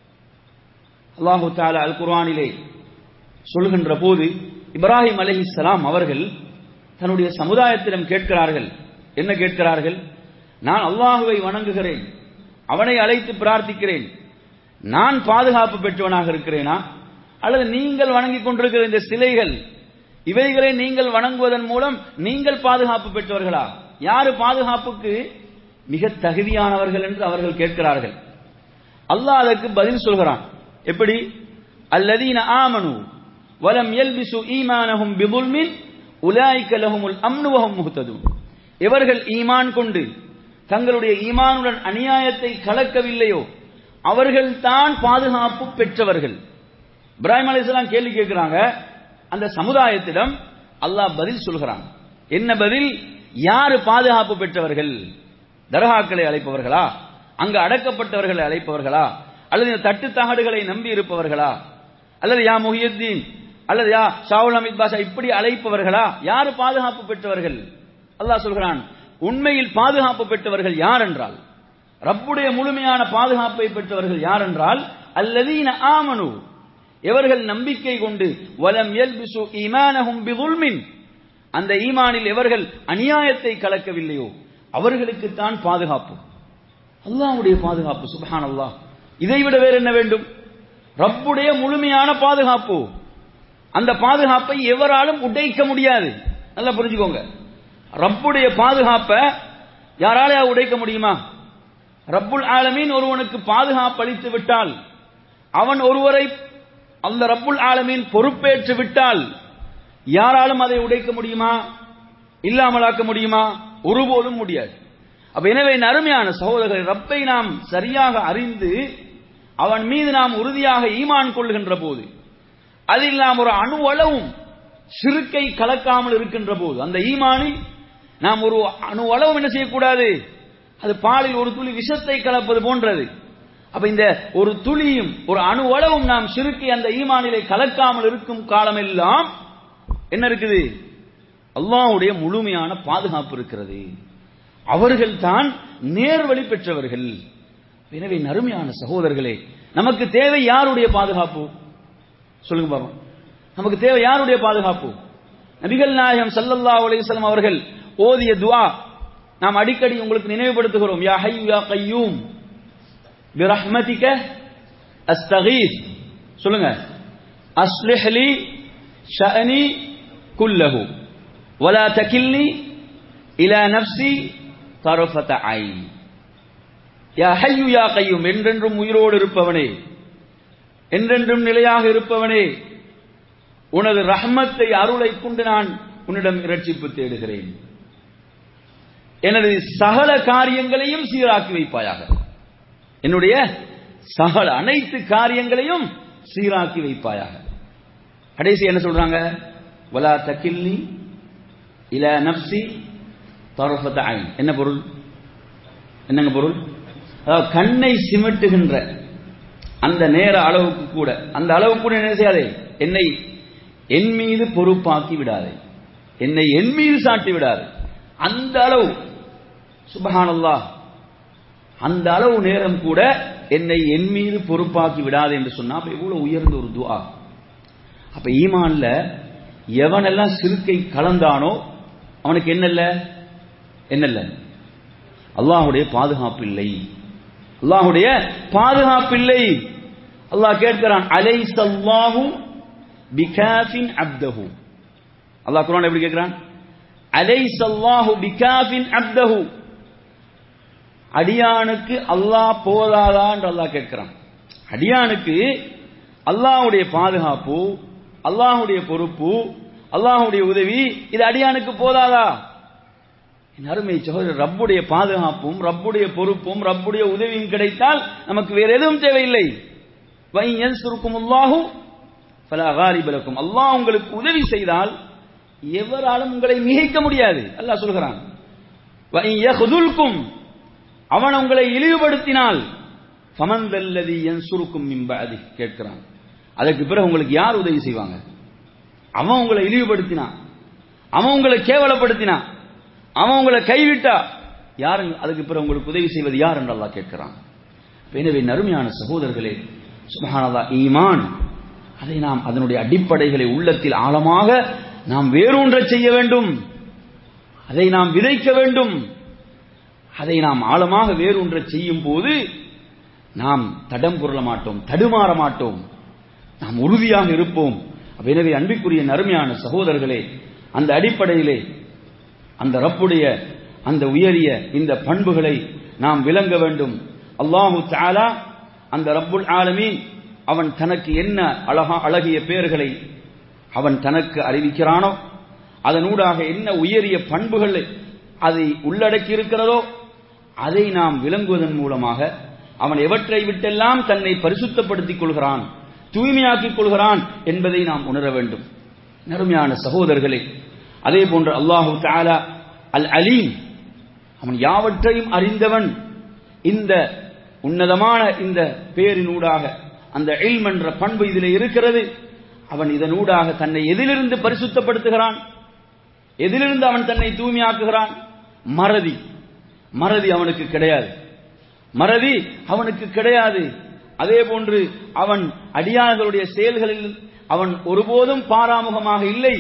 அல்லாஹு தாலா அல் குர்ஆனிலே சொல்கின்ற போது இப்ராஹிம் அலிஹிஸ்லாம் அவர்கள் தன்னுடைய சமுதாயத்திடம் கேட்கிறார்கள் என்ன கேட்கிறார்கள் நான் அல்லாஹுவை வணங்குகிறேன் அவனை அழைத்து பிரார்த்திக்கிறேன் நான் பாதுகாப்பு பெற்றவனாக இருக்கிறேனா அல்லது நீங்கள் வணங்கிக் கொண்டிருக்கிற இந்த சிலைகள் இவைகளை நீங்கள் வணங்குவதன் மூலம் நீங்கள் பாதுகாப்பு பெற்றவர்களா யாரு பாதுகாப்புக்கு மிக தகுதியானவர்கள் என்று அவர்கள் கேட்கிறார்கள் அல்லாஹ் அதற்கு பதில் சொல்கிறான் எப்படி அல்லதீன ஆமனு வலம் எல்பிசு ஈமானஹும் பிபுல்மின் உலாய்க்க லஹுமுல் அம்னுவஹும் முஹ்ததுன் இவர்கள் ஈமான் கொண்டு தங்களுடைய ஈமானுடன் அநியாயத்தை கலக்கவில்லையோ அவர்கள் தான் பாதுகாப்பு பெற்றவர்கள் இப்ராஹிம் அலிஸ்லாம் கேள்வி கேட்கிறாங்க அந்த சமுதாயத்திடம் அல்லாஹ் பதில் சொல்கிறான் என்ன பதில் யாரு பாதுகாப்பு பெற்றவர்கள் தர்காக்களை அழைப்பவர்களா அங்கு அடக்கப்பட்டவர்களை அழைப்பவர்களா அல்லது இந்த தட்டு தகடுகளை நம்பி இருப்பவர்களா அல்லது யா முஹியுத்தீன் அல்லது யா ஷாவுல் அமித் பாஷா இப்படி அழைப்பவர்களா யாரு பாதுகாப்பு பெற்றவர்கள் அல்லாஹ் சொல்கிறான் உண்மையில் பாதுகாப்பு பெற்றவர்கள் யார் என்றால் ரப்புடைய முழுமையான பாதுகாப்பை பெற்றவர்கள் யார் என்றால் அல்லதீன ஆமனு எவர்கள் நம்பிக்கை கொண்டு வலம் எல்பிசு ஈமானஹும் பிதுல்மின் அந்த ஈமானில் எவர்கள் அநியாயத்தை கலக்கவில்லையோ அவர்களுக்கு தான் பாதுகாப்பு அல்லாஹ்வுடைய பாதுகாப்பு சுபஹான் அல்லாஹ் இதைவிட வேற என்ன வேண்டும் ரப்புடைய முழுமையான பாதுகாப்பு அந்த பாதுகாப்பை எவராலும் உடைக்க முடியாது நல்லா புரிஞ்சுக்கோங்க ரப்புடைய பாதுகாப்பை யாரால உடைக்க முடியுமா ரப்புல் ஆலமீன் ஒருவனுக்கு பாதுகாப்பு அளித்து விட்டால் அவன் ஒருவரை அந்த ரப்புல் ஆலமீன் பொறுப்பேற்று விட்டால் யாராலும் அதை உடைக்க முடியுமா இல்லாமலாக்க முடியுமா ஒருபோதும் முடியாது அப்ப எனவே அருமையான சகோதரர்களை ரப்பை நாம் சரியாக அறிந்து அவன் மீது நாம் உறுதியாக ஈமான் கொள்கின்ற போது அதில் நாம் ஒரு அணு அளவும் சிறுக்கை கலக்காமல் இருக்கின்ற போது அந்த ஈமானில் நாம் ஒரு அணு அளவும் என்ன செய்யக்கூடாது அது பாலில் ஒரு துளி விஷத்தை கலப்பது போன்றது அப்ப இந்த ஒரு துளியும் ஒரு அணு அளவும் நாம் சிறுக்கி அந்த ஈமானிலே கலக்காமல் இருக்கும் காலமெல்லாம் என்ன இருக்குது அல்லாஹ்வுடைய முழுமையான பாதுகாப்பு இருக்கிறது அவர்கள் தான் நேர்வழி பெற்றவர்கள் எனவே நறுமையான சகோதரர்களே நமக்கு தேவை யாருடைய பாதுகாப்பு சொல்லுங்க பாப்போம் நமக்கு தேவை யாருடைய பாதுகாப்பு நபிகள் நாயகம் ஸல்லல்லாஹு அலைஹி வஸல்லம் அவர்கள் ஓதிய துஆ நாம் அடிக்கடி உங்களுக்கு நினைவுபடுத்துகிறோம் யா ஹய்யூ யா கய்யூம் பிரஹ்மதிக அஸ்தகீஸ் சொல்லுங்க அஸ்லிஹ் லி ஷஅனி குல்லஹு வலா தகில்னி இலா நஃப்ஸி தரஃபத ஐன் யா ஹய்யூ யா கய்யூம் என்றென்றும் உயிரோடு இருப்பவனே என்றென்றும் நிலையாக இருப்பவனே உனது ரஹ்மத்தை அருளை கொண்டு நான் உன்னிடம் இரட்சிப்பு தேடுகிறேன் எனது சகல காரியங்களையும் சீராக்கி வைப்பாயாக என்னுடைய சகல அனைத்து காரியங்களையும் சீராக்கி வைப்பாயாக கடைசி என்ன சொல்றாங்க வலா தக்கில்னி இல நப்சி தரஃபத ஐன் என்ன பொருள் என்னங்க பொருள் அதாவது கண்ணை சிமிட்டுகின்ற அந்த நேர அளவுக்கு கூட அந்த அளவுக்கு கூட என்ன செய்யாதே என்னை என் மீது பொறுப்பாக்கி விடாதே என்னை என் மீது சாட்டி விடாது அந்த அளவு சுபஹானல்லா அந்த அளவு நேரம் கூட என்னை என் மீது பொறுப்பாக்கி விடாது என்று சொன்னா அப்ப எவ்வளவு உயர்ந்த ஒரு துஆ அப்ப ஈமான்ல எவனெல்லாம் சிறுக்கை கலந்தானோ அவனுக்கு என்னல்ல என்னல்ல அல்லாஹுடைய பாதுகாப்பு இல்லை அல்லாஹுடைய பாதுகாப்பு இல்லை அல்லாஹ் கேட்கிறான் அலைசல்லாஹு பிகாஃபின் அப்தஹு அல்லாஹ் குர்ஆன் எப்படி கேட்கிறான் அலைசல்லாஹு பிகாஃபின் அப்தஹு அடியானுக்கு அல்லாஹ் போதாதா என்று அல்லாஹ் கேட்கிறான் அடியானுக்கு அல்லாஹ்வுடைய பாதுகாப்பு அல்லாஹ்வுடைய பொறுப்பு அல்லாஹ்வுடைய உதவி இது அடியானுக்கு போதாதா என் அருமை சகோதரர் ரப்புடைய பாதுகாப்பும் ரப்புடைய பொறுப்பும் ரப்புடைய உதவியும் கிடைத்தால் நமக்கு வேற எதுவும் தேவையில்லை வையன் சுருக்கும் அல்லாஹு பல அகாரிபலக்கும் அல்லாஹ் உங்களுக்கு உதவி செய்தால் எவராலும் உங்களை மிகைக்க முடியாது அல்லாஹ் சொல்கிறான் வையகுதுல்கும் அவன் உங்களை இழிவுபடுத்தினால் ஃபமந்தல்லதி என் சுருக்கும் மிம்பதி கேட்கிறான் அதற்கு பிறகு உங்களுக்கு யார் உதவி செய்வாங்க அவன் உங்களை இழிவுபடுத்தினான் அவன் உங்களை கேவலப்படுத்தினான் அவன் உங்களை கைவிட்டா யாரு அதுக்கு பிறகு உங்களுக்கு உதவி செய்வது யார் என்று அல்லாஹ் கேட்கிறான் எனவே நறுமையான சகோதரர்களே சுபஹானல்லா ஈமான் அதை நாம் அதனுடைய அடிப்படைகளை உள்ளத்தில் ஆழமாக நாம் வேரூன்ற செய்ய வேண்டும் அதை நாம் விதைக்க வேண்டும் அதை நாம் ஆழமாக வேரூன்ற செய்யும் போது நாம் தடம் புரள மாட்டோம் தடுமாற மாட்டோம் நாம் உறுதியாக இருப்போம் எனவே அன்பிற்குரிய நறுமையான சகோதரர்களே அந்த அடிப்படையிலே அந்த ரப்புடைய அந்த உயரிய இந்த பண்புகளை நாம் விளங்க வேண்டும் அல்லாஹு தாலா அந்த ரப்புல் ஆலமீன் அவன் தனக்கு என்ன அழகா அழகிய பெயர்களை அவன் தனக்கு அறிவிக்கிறானோ அதனூடாக என்ன உயரிய பண்புகள் அதை உள்ளடக்கி இருக்கிறதோ அதை நாம் விளங்குவதன் மூலமாக அவன் எவற்றை விட்டெல்லாம் தன்னை பரிசுத்தப்படுத்திக் கொள்கிறான் தூய்மையாக்கிக் கொள்கிறான் என்பதை நாம் உணர வேண்டும் நறுமையான சகோதரர்களே அதே போன்று அல்லாஹு தாலா அல் அலீம் அவன் யாவற்றையும் அறிந்தவன் இந்த உன்னதமான இந்த பேரினூடாக அந்த இல்ம் என்ற பண்பு இதில் இருக்கிறது அவன் இதனூடாக தன்னை எதிலிருந்து பரிசுத்தப்படுத்துகிறான் எதிலிருந்து அவன் தன்னை தூய்மையாக்குகிறான் மறதி மறதி அவனுக்கு கிடையாது மறதி அவனுக்கு கிடையாது அதே போன்று அவன் அடியார்களுடைய செயல்களில் அவன் ஒருபோதும் பாராமுகமாக இல்லை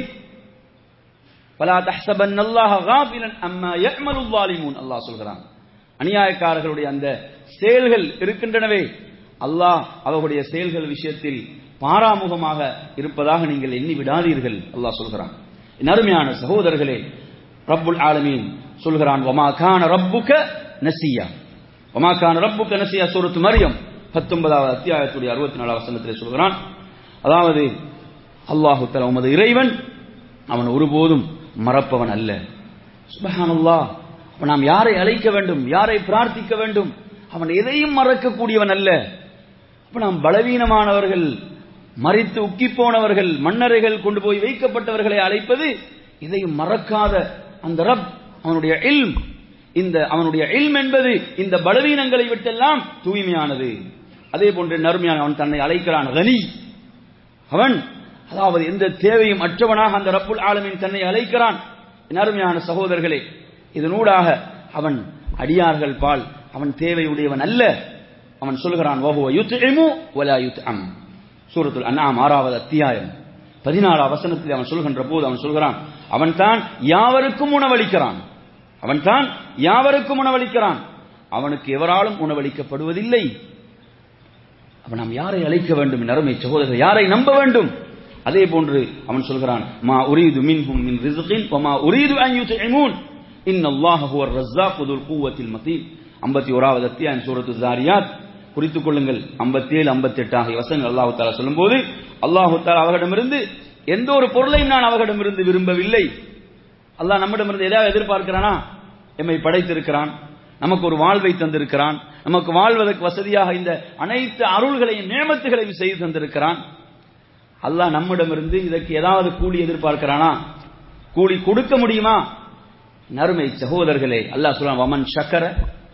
பலா தஹ்சபன் அல்லாஹ் காபிலன் அம்மா யஅமலு ஸாலிமூன் அல்லாஹ் சொல்கிறான் அநியாயக்காரர்களுடைய அந்த செயல்கள் இருக்கின்றனவே அல்லாஹ் அவர்களுடைய செயல்கள் விஷயத்தில் பாராமுகமாக இருப்பதாக நீங்கள் எண்ணி விடாதீர்கள் அல்லாஹ் சொல்கிறான் நறுமையான சகோதரர்களே ரப்புல் ஆலமீன் சொல்கிறான் வமா கான ரப்புக நசியா வமா கான ரப்புக நசியா சூரத்து மரியம் பத்தொன்பதாவது அத்தியாயத்துடைய அறுபத்தி நாலாவது வசனத்திலே சொல்கிறான் அதாவது அல்லாஹு தஆலா உமது இறைவன் அவன் ஒருபோதும் மறப்பவன் அல்ல சுபஹானல்லாஹ் அப்ப நாம் யாரை அழைக்க வேண்டும் யாரை பிரார்த்திக்க வேண்டும் அவன் எதையும் மறக்கக்கூடியவன் அல்ல அப்ப நாம் பலவீனமானவர்கள் மறித்து உக்கி போனவர்கள் மன்னரைகள் கொண்டு போய் வைக்கப்பட்டவர்களை அழைப்பது இதையும் மறக்காத அந்த ரப் அவனுடைய இல்ம் இந்த அவனுடைய இல்ம் என்பது இந்த பலவீனங்களை விட்டெல்லாம் தூய்மையானது அதே போன்று நறுமையான அவன் தன்னை அழைக்கிறான் கனி அவன் அதாவது எந்த தேவையும் அற்றவனாக அந்த ரப்புல் ஆலமின் தன்னை அழைக்கிறான் என் அருமையான சகோதரர்களே இதனூடாக அவன் அடியார்கள் பால் அவன் தேவையுடையவன் அல்ல அவன் சொல்கிறான் வஹுவ யுத்இமு வலா யுத்அம் சூரத்துல் அன்ஆம் ஆறாவது அத்தியாயம் பதினாறாம் வசனத்தில் அவன் சொல்கின்ற போது அவன் சொல்கிறான் அவன் தான் யாவருக்கும் உணவளிக்கிறான் அவன் தான் யாவருக்கும் உணவளிக்கிறான் அவனுக்கு எவராலும் உணவளிக்கப்படுவதில்லை அப்ப நாம் யாரை அழைக்க வேண்டும் என் அருமை சகோதரர் யாரை நம்ப வேண்டும் அதே போன்று அவன் சொல்கிறான் மா உரீது மின்ஹும் மின் ரிஸ்கின் வமா உரீது அன் யுத்இமூன் இன்னல்லாஹ ஹுவர் ரஸ்ஸாக்கு துல் குவத்தில் மதீன் 51வது அத்தியாயம் சூரத்து ஜாரியாத் குறித்துக் கொள்ளுங்கள் 57 58 ஆகிய வசனங்கள் அல்லாஹ் தஆலா சொல்லும்போது அல்லாஹ் தஆலா அவர்களிடமிருந்து எந்த ஒரு பொருளையும் நான் அவர்களிடமிருந்து விரும்பவில்லை அல்லாஹ் நம்மிடமிருந்து எதாவது எதிர்பார்க்கிறானா எம்மை படைத்திருக்கிறான் நமக்கு ஒரு வாழ்வை தந்திருக்கிறான் நமக்கு வாழ்வதற்கு வசதியாக இந்த அனைத்து அருள்களையும் நியமத்துகளையும் செய்து தந்திருக்கிறான் அல்லாஹ் நம்மிடமிருந்து இதற்கு ஏதாவது கூலி எதிர்பார்க்கிறானா கூலி கொடுக்க முடியுமா நறுமை சகோதரர்களே அல்லாஹ் சொல்றான் வமன் ஷக்கர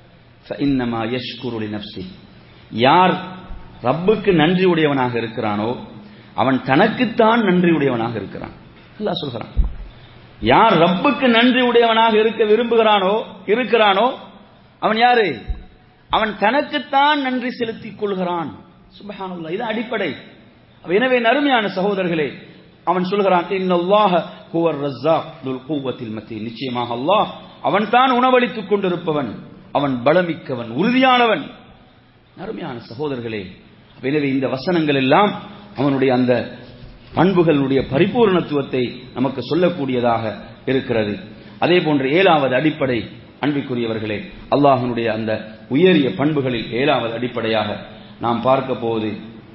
இன்னமா யஷ்குருளி நப்சி யார் ரப்புக்கு நன்றி உடையவனாக இருக்கிறானோ அவன் தனக்குத்தான் நன்றி உடையவனாக இருக்கிறான் அல்லாஹ் சொல்கிறான் யார் ரப்புக்கு நன்றி உடையவனாக இருக்க விரும்புகிறானோ இருக்கிறானோ அவன் யாரு அவன் தனக்குத்தான் நன்றி செலுத்திக் கொள்கிறான் சுபஹானல்லாஹ் இது அடிப்படை எனவே நறுமையான சகோதரர்களே அவன் சொல்கிறான் இன்னல்லாஹ ஹுவர் ரஸ்ஸாக் துல் குவத்தில் மத்தீன் நிச்சயமாக அல்லாஹ் அவன் தான் உணவளித்துக் கொண்டிருப்பவன் அவன் பலமிக்கவன் உறுதியானவன் நறுமையான சகோதரர்களே எனவே இந்த வசனங்கள் எல்லாம் அவனுடைய அந்த பண்புகளுடைய பரிபூர்ணத்துவத்தை நமக்கு சொல்லக்கூடியதாக இருக்கிறது அதே போன்று ஏழாவது அடிப்படை அன்பிற்குரியவர்களே அல்லாஹனுடைய அந்த உயரிய பண்புகளில் ஏழாவது அடிப்படையாக நாம் பார்க்க போவது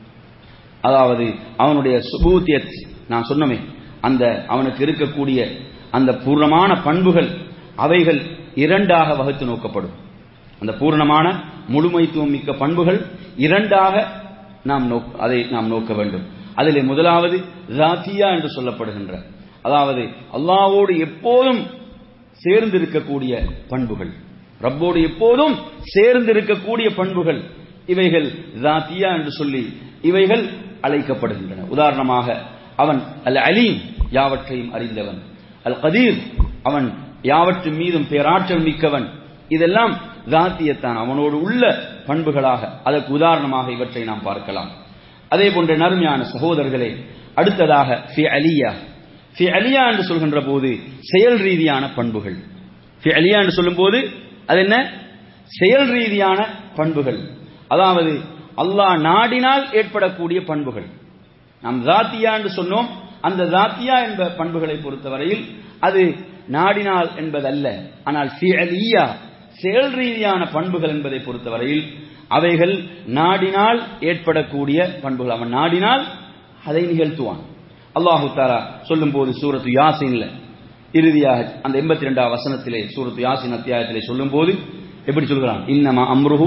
அதாவது அவனுடைய சுபூத்தியத் நான் சொன்னமே அந்த அவனுக்கு இருக்கக்கூடிய அந்த பூர்ணமான பண்புகள் அவைகள் இரண்டாக வகுத்து நோக்கப்படும் அந்த பூர்ணமான முழுமைத்துவம் மிக்க பண்புகள் இரண்டாக நாம் அதை நாம் நோக்க வேண்டும் அதிலே முதலாவது ராத்தியா என்று சொல்லப்படுகின்ற அதாவது அல்லாவோடு எப்போதும் சேர்ந்திருக்கக்கூடிய பண்புகள் ரப்போடு எப்போதும் சேர்ந்திருக்கக்கூடிய பண்புகள் இவைகள் ராத்தியா என்று சொல்லி இவைகள் அழைக்கப்படுகின்றன உதாரணமாக அவன் அல் அலீம் யாவற்றையும் அறிந்தவன் அல் கதீர் அவன் யாவற்றின் மீதும் பேராற்றல் மிக்கவன் இதெல்லாம் தாத்தியத்தான் அவனோடு உள்ள பண்புகளாக அதற்கு உதாரணமாக இவற்றை நாம் பார்க்கலாம் அதே போன்ற நறுமையான சகோதரர்களே அடுத்ததாக ஃபி அலியா ஃபி அலியா என்று சொல்கின்ற போது செயல் ரீதியான பண்புகள் ஃபி அலியா என்று சொல்லும் போது அது என்ன செயல் ரீதியான பண்புகள் அதாவது அல்லாஹ் நாடினால் ஏற்படக்கூடிய பண்புகள் நாம் தாத்தியா என்று சொன்னோம் அந்த தாத்தியா என்ப பண்புகளை பொறுத்தவரையில் அது நாடினால் என்பதல்ல ஆனால் ஃபிஅலியா செயல் ரீதியான பண்புகள் என்பதை பொறுத்தவரையில் அவைகள் நாடினால் ஏற்படக்கூடிய பண்புகள் அவன் நாடினால் அதை நிகழ்த்துவான் அல்லாஹு தாரா சொல்லும் போது சூரத்து யாசின்ல இறுதியாக அந்த எண்பத்தி ரெண்டாம் வசனத்திலே சூரத்து யாசின் அத்தியாயத்திலே சொல்லும் போது எப்படி சொல்கிறான் இன்னமா அம்ருஹு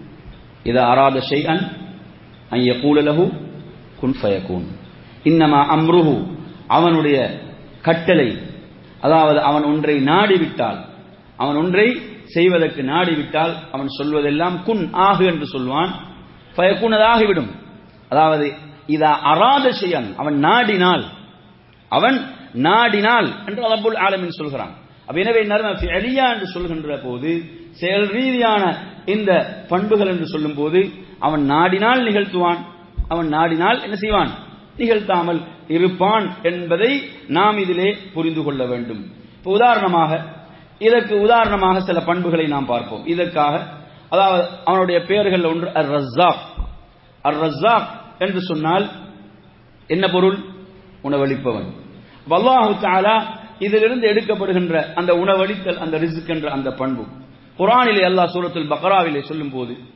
இதா அராத ஷைஅன் அன் யகூல லஹு குன் ஃபயகூன் இன்னமா அம்ருஹு அவனுடைய கட்டளை அதாவது அவன் ஒன்றை நாடிவிட்டால் அவன் ஒன்றை செய்வதற்கு நாடிவிட்டால் அவன் சொல்வதெல்லாம் குன் ஆகு என்று சொல்வான் ஃபயகூன் அது ஆகிவிடும் அதாவது இதா அராத ஷைஅன் அவன் நாடினால் அவன் நாடினால் என்று ரப்புல் ஆலமின் சொல்கிறான் அப்ப எனவே நர்ம அலியா என்று சொல்கின்ற போது செயல் ரீதியான இந்த பண்புகள் என்று சொல்லும் போது அவன் நாடினால் நிகழ்த்துவான் அவன் நாடினால் என்ன செய்வான் நிகழ்த்தாமல் இருப்பான் என்பதை நாம் இதிலே புரிந்து கொள்ள வேண்டும் இப்போ உதாரணமாக இதற்கு உதாரணமாக சில பண்புகளை நாம் பார்ப்போம் இதற்காக அதாவது அவனுடைய பெயர்கள் ஒன்று அர் ரஸ்ஸாக் அர் ரஸ்ஸாக் என்று சொன்னால் என்ன பொருள் உணவளிப்பவன் அல்லாஹு தாலா இதிலிருந்து எடுக்கப்படுகின்ற அந்த உணவளித்தல் அந்த ரிசுக் என்ற அந்த பண்பு குரானிலே அல்லாஹ் சூரத்துல் பக்ராவிலே சொல்லும் போது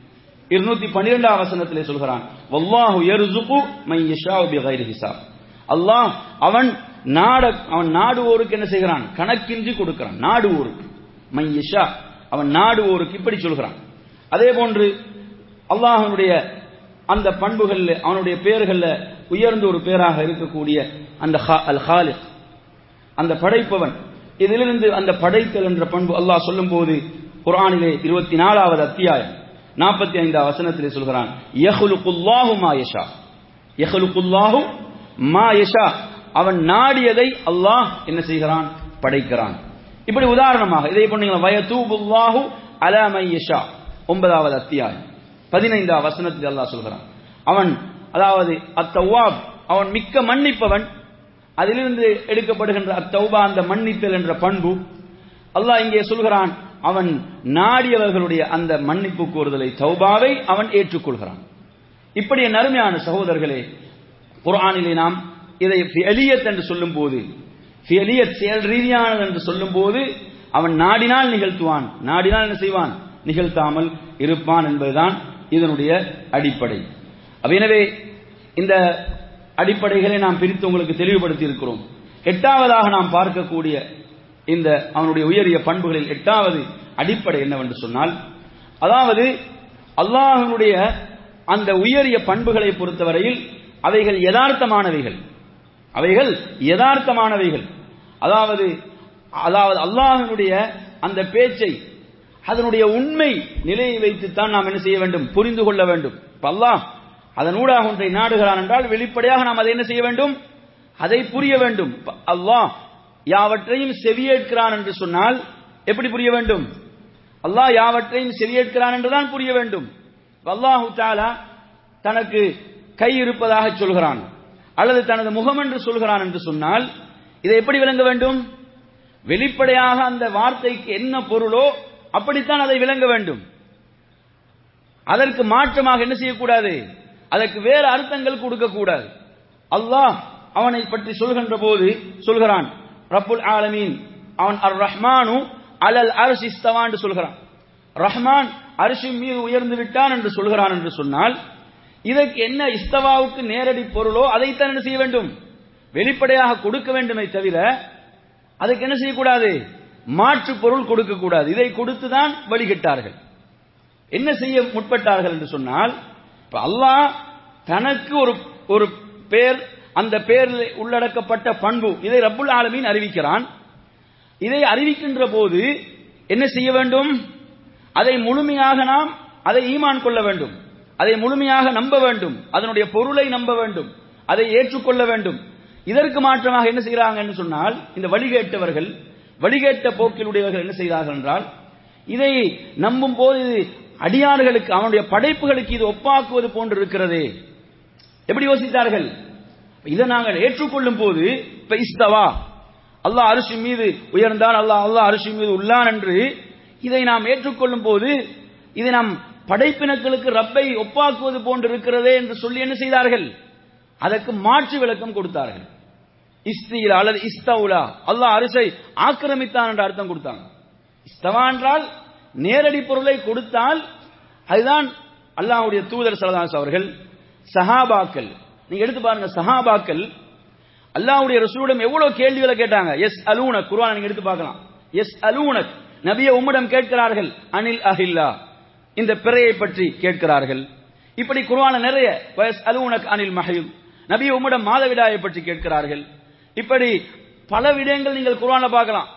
இருநூத்தி பன்னிரெண்டாம் வசனத்திலே சொல்கிறான் வல்லாஹு யர்சுகு மை யஷாஉ பிகைரி ஹிசாப் அல்லாஹ் அவன் நாட அவன் நாடுவோருக்கு என்ன செய்கிறான் கணக்கின்றி கொடுக்கிறான் நாடுவோருக்கு மை யஷா அவன் நாடுவோருக்கு இப்படி சொல்கிறான் அதே போன்று அல்லாஹனுடைய அந்த பண்புகள்ல அவனுடைய பெயர்கள்ல உயர்ந்த ஒரு பேராக இருக்கக்கூடிய அந்த ஹா- அல் ஹாலிக் அந்த படைப்பவன் இதிலிருந்து அந்த படைத்தல் என்ற பண்பு அல்லாஹ் சொல்லும்போது குர்ஆனிலே இருபத்தி நாலாவது அத்தியாயம் நாற்பத்தி ஐந்தாவது வசனத்திலே சொல்கிறான் யஹ்லுகுல்லாஹு மா யஷா யஹ்லுகுல்லாஹு மா யஷா அவன் நாடியதை அல்லாஹ் என்ன செய்கிறான் படைக்கிறான் இப்படி உதாரணமாக இதை பண்ணீங்க வயதூபுல்லாஹு அலா மை யஷா ஒன்பதாவது அத்தியாயம் பதினைந்தாவது வசனத்தில் அல்லாஹ் சொல்கிறான் அவன் அதாவது அத்தவாப் அவன் மிக்க மன்னிப்பவன் அதிலிருந்து எடுக்கப்படுகின்ற அத்தௌபா அந்த மன்னித்தல் என்ற பண்பு அல்லாஹ் இங்கே சொல்கிறான் அவன் நாடியவர்களுடைய அந்த மன்னிப்பு கூறுதலை தௌபாவை அவன் ஏற்றுக்கொள்கிறான் இப்படி என் அருமையான சகோதரர்களே குர்ஆனிலே நாம் இதை ஃபியலியத் என்று சொல்லும் போது ஃபியலியத் செயல் ரீதியானது என்று சொல்லும் போது அவன் நாடினால் நிகழ்த்துவான் நாடினால் என்ன செய்வான் நிகழ்த்தாமல் இருப்பான் என்பதுதான் இதனுடைய அடிப்படை அப்ப எனவே இந்த அடிப்படைகளை நாம் பிரித்து உங்களுக்கு தெளிவுபடுத்தி இருக்கிறோம் எட்டாவதாக நாம் பார்க்கக்கூடிய இந்த அவனுடைய உயரிய பண்புகளில் எட்டாவது அடிப்படை என்னவென்று சொன்னால் அதாவது அல்லாஹனுடைய அந்த உயரிய பண்புகளை பொறுத்தவரையில் அவைகள் யதார்த்தமானவைகள் அவைகள் யதார்த்தமானவைகள் அதாவது அதாவது அல்லாஹனுடைய அந்த பேச்சை அதனுடைய உண்மை நிலையை வைத்துத்தான் நாம் என்ன செய்ய வேண்டும் புரிந்து கொள்ள வேண்டும் இப்ப அல்லாஹ் அதன் ஊடாக ஒன்றை நாடுகிறான் என்றால் வெளிப்படையாக நாம் அதை என்ன செய்ய வேண்டும் அதை புரிய வேண்டும் இப்ப அல்லாஹ் யாவற்றையும் செவியேற்கிறான் என்று சொன்னால் எப்படி புரிய வேண்டும் அல்லாஹ் யாவற்றையும் செவியேற்கிறான் என்றுதான் புரிய வேண்டும் இப்ப அல்லாஹு தாலா தனக்கு கை இருப்பதாக சொல்கிறான் அல்லது தனது முகம் என்று சொல்கிறான் என்று சொன்னால் இதை எப்படி விளங்க வேண்டும் வெளிப்படையாக அந்த வார்த்தைக்கு என்ன பொருளோ அப்படித்தான் அதை விளங்க வேண்டும் அதற்கு மாற்றமாக என்ன செய்யக்கூடாது அதற்கு வேறு அர்த்தங்கள் கொடுக்க கூடாது அல்லாஹ் அவனை பற்றி சொல்கின்ற போது சொல்கிறான் ரப்புல் ஆலமீன் அவன் அர் ரஹ்மானு அலல் அரிசி இஸ்தவான் சொல்கிறான் ரஹ்மான் அரிசின் மீது உயர்ந்து விட்டான் என்று சொல்கிறான் என்று சொன்னால் இதற்கு என்ன இஸ்தவாவுக்கு நேரடி பொருளோ அதைத்தான் என்ன செய்ய வேண்டும் வெளிப்படையாக கொடுக்க வேண்டுமே தவிர அதுக்கு என்ன செய்யக்கூடாது மாற்று பொருள் கொடுக்க கூடாது இதை கொடுத்துதான் வழிகிட்டார்கள் என்ன செய்ய முற்பட்டார்கள் என்று சொன்னால் இப்ப அல்லாஹ் தனக்கு ஒரு ஒரு பேர் அந்த பேரில் உள்ளடக்கப்பட்ட பண்பு இதை ரப்புல் ஆலமீன் அறிவிக்கிறான் இதை அறிவிக்கின்ற போது என்ன செய்ய வேண்டும் அதை முழுமையாக நாம் அதை ஈமான் கொள்ள வேண்டும் அதை முழுமையாக நம்ப வேண்டும் அதனுடைய பொருளை நம்ப வேண்டும் அதை ஏற்றுக்கொள்ள வேண்டும் இதற்கு மாற்றமாக என்ன செய்கிறாங்க என்று சொன்னால் இந்த வழிகேட்டவர்கள் வழிகேட்ட போக்கில் உடையவர்கள் என்ன செய்கிறார்கள் என்றால் இதை நம்பும் போது இது அடியார்களுக்கு அவனுடைய படைப்புகளுக்கு இது ஒப்பாக்குவது போன்று இருக்கிறதே எப்படி யோசித்தார்கள் இதை நாங்கள் ஏற்றுக்கொள்ளும் போது இப்ப இஸ்தவா அல்லாஹ் அரிசி மீது உயர்ந்தான் அல்லாஹ் அல்லாஹ் அரிசி மீது உள்ளான் என்று இதை நாம் ஏற்றுக்கொள்ளும் போது இதை நாம் படைப்பினங்களுக்கு ரப்பை ஒப்பாக்குவது போன்று இருக்கிறதே என்று சொல்லி என்ன செய்தார்கள் அதற்கு மாற்று விளக்கம் கொடுத்தார்கள் இஸ்திலா அல்லது இஸ்தவுலா அல்லாஹ் அரிசை ஆக்கிரமித்தான் என்ற அர்த்தம் கொடுத்தாங்க இஸ்தவா என்றால் நேரடி பொருளை கொடுத்தால் அதுதான் அல்லாஹ்வுடைய தூதர் சலதாஸ் அவர்கள் சஹாபாக்கள் நீங்க எடுத்து பாருங்க சஹாபாக்கள் அல்லாஹ்வுடைய ரசூலிடம் எவ்வளவு கேள்விகளை கேட்டாங்க எஸ் அலூனக் குர்ஆன் நீங்க எடுத்து பார்க்கலாம் எஸ் அலூனக் நபியை உம்மிடம் கேட்கிறார்கள் அனில் அஹில்லா இந்த பிறையை பற்றி கேட்கிறார்கள் இப்படி குர்ஆன நிறைய வயஸ் அலூனக் அனில் மஹில் நபியை உம்மிடம் மாதவிடாயை பற்றி கேட்கிறார்கள் இப்படி பல விடயங்கள் நீங்கள் குர்ஆன்ல பார்க்கலாம்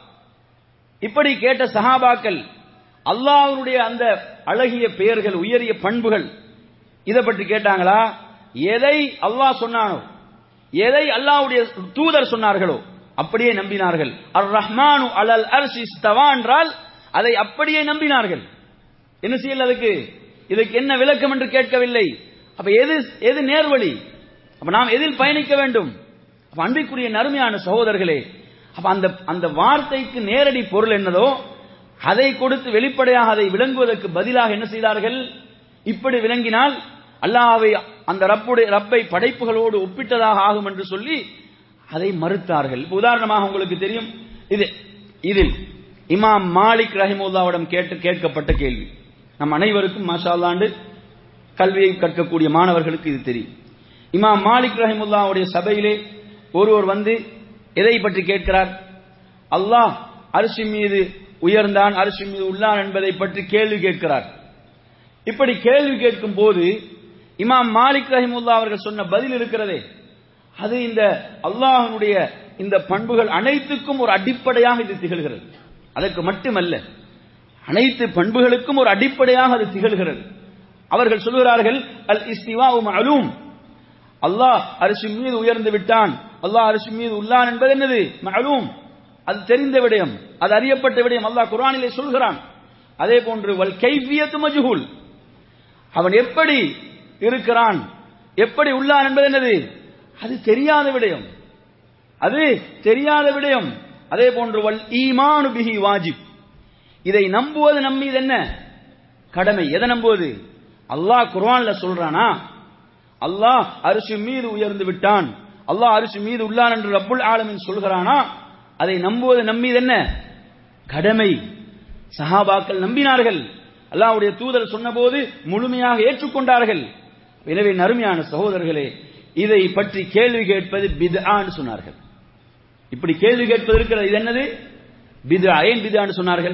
இப்படி கேட்ட சஹாபாக்கள் அல்லாஹ்வுடைய அந்த அழகிய பெயர்கள் உயரிய பண்புகள் இதை பற்றி கேட்டாங்களா எதை அல்லாஹ் சொன்னானோ எதை அல்லாஹ்வுடைய தூதர் சொன்னார்களோ அப்படியே நம்பினார்கள் அர் ரஹ்மானு அலல் அர்ஷி இஸ்தவா என்றால் அதை அப்படியே நம்பினார்கள் என்ன செய்யல அதுக்கு இதுக்கு என்ன விளக்கம் என்று கேட்கவில்லை அப்ப எது எது நேர்வழி அப்ப நாம் எதில் பயணிக்க வேண்டும் அப்ப அன்பிற்குரிய நறுமையான சகோதரர்களே அப்ப அந்த அந்த வார்த்தைக்கு நேரடி பொருள் என்னதோ அதை கொடுத்து வெளிப்படையாக அதை விளங்குவதற்கு பதிலாக என்ன செய்தார்கள் இப்படி விளங்கினால் அல்லாஹ்வை அந்த ரப்புடைய ரப்பை படைப்புகளோடு ஒப்பிட்டதாக ஆகும் என்று சொல்லி அதை மறுத்தார்கள் இப்ப உதாரணமாக உங்களுக்கு தெரியும் இது இதில் இமாம் மாலிக் ரஹிமுல்லாவிடம் கேட்டு கேட்கப்பட்ட கேள்வி நம் அனைவருக்கும் மாஷா அல்லாண்டு கல்வியை கற்கக்கூடிய மாணவர்களுக்கு இது தெரியும் இமாம் மாலிக் ரஹிமுல்லாவுடைய சபையிலே ஒருவர் வந்து எதை பற்றி கேட்கிறார் அல்லாஹ் அரிசி மீது உயர்ந்தான் அரிசி மீது உள்ளான் என்பதை பற்றி கேள்வி கேட்கிறார் இப்படி கேள்வி கேட்கும் போது இமாம் மாலிக் ரஹிமுல்லா அவர்கள் சொன்ன பதில் இருக்கிறதே அது இந்த அல்லாஹனுடைய இந்த பண்புகள் அனைத்துக்கும் ஒரு அடிப்படையாக இது திகழ்கிறது அதற்கு மட்டுமல்ல அனைத்து பண்புகளுக்கும் ஒரு அடிப்படையாக அது திகழ்கிறது அவர்கள் சொல்கிறார்கள் அல் இஸ்திவா அலூம் அல்லாஹ் அரிசி மீது உயர்ந்து விட்டான் அல்லாஹ் அரிசி மீது உள்ளான் என்பது என்னது மலூம் அது தெரிந்த விடயம் அது அறியப்பட்ட விடயம் அல்லாஹ் குரானிலே சொல்கிறான் அதே போன்று வல் கைஃபியத்து மஜ்ஹூல் அவன் எப்படி இருக்கிறான் எப்படி உள்ளான் என்பது என்னது அது தெரியாத விடயம் அது தெரியாத விடயம் அதே போன்று வல் ஈமானு பிஹி வாஜிப் இதை நம்புவது நம் மீது என்ன கடமை எதை நம்புவது அல்லாஹ் குர்ஆன்ல சொல்றானா அல்லாஹ் அரிசி மீது உயர்ந்து விட்டான் அல்லாஹ் அரிசி மீது உள்ளான் என்று ரப்புல் ஆலமின் சொல்கிறானா அதை நம்புவது நம் மீது என்ன கடமை சஹாபாக்கள் நம்பினார்கள் அல்லாஹ்வுடைய தூதர் சொன்னபோது முழுமையாக ஏற்றுக்கொண்டார்கள் எனவே நறுமையான சகோதரர்களே இதை பற்றி கேள்வி கேட்பது பித்ஆன்னு சொன்னார்கள் இப்படி கேள்வி கேட்பது இருக்கிறது இது என்னது பித்ஆ ஏன் பித்ஆன்னு சொன்னார்கள்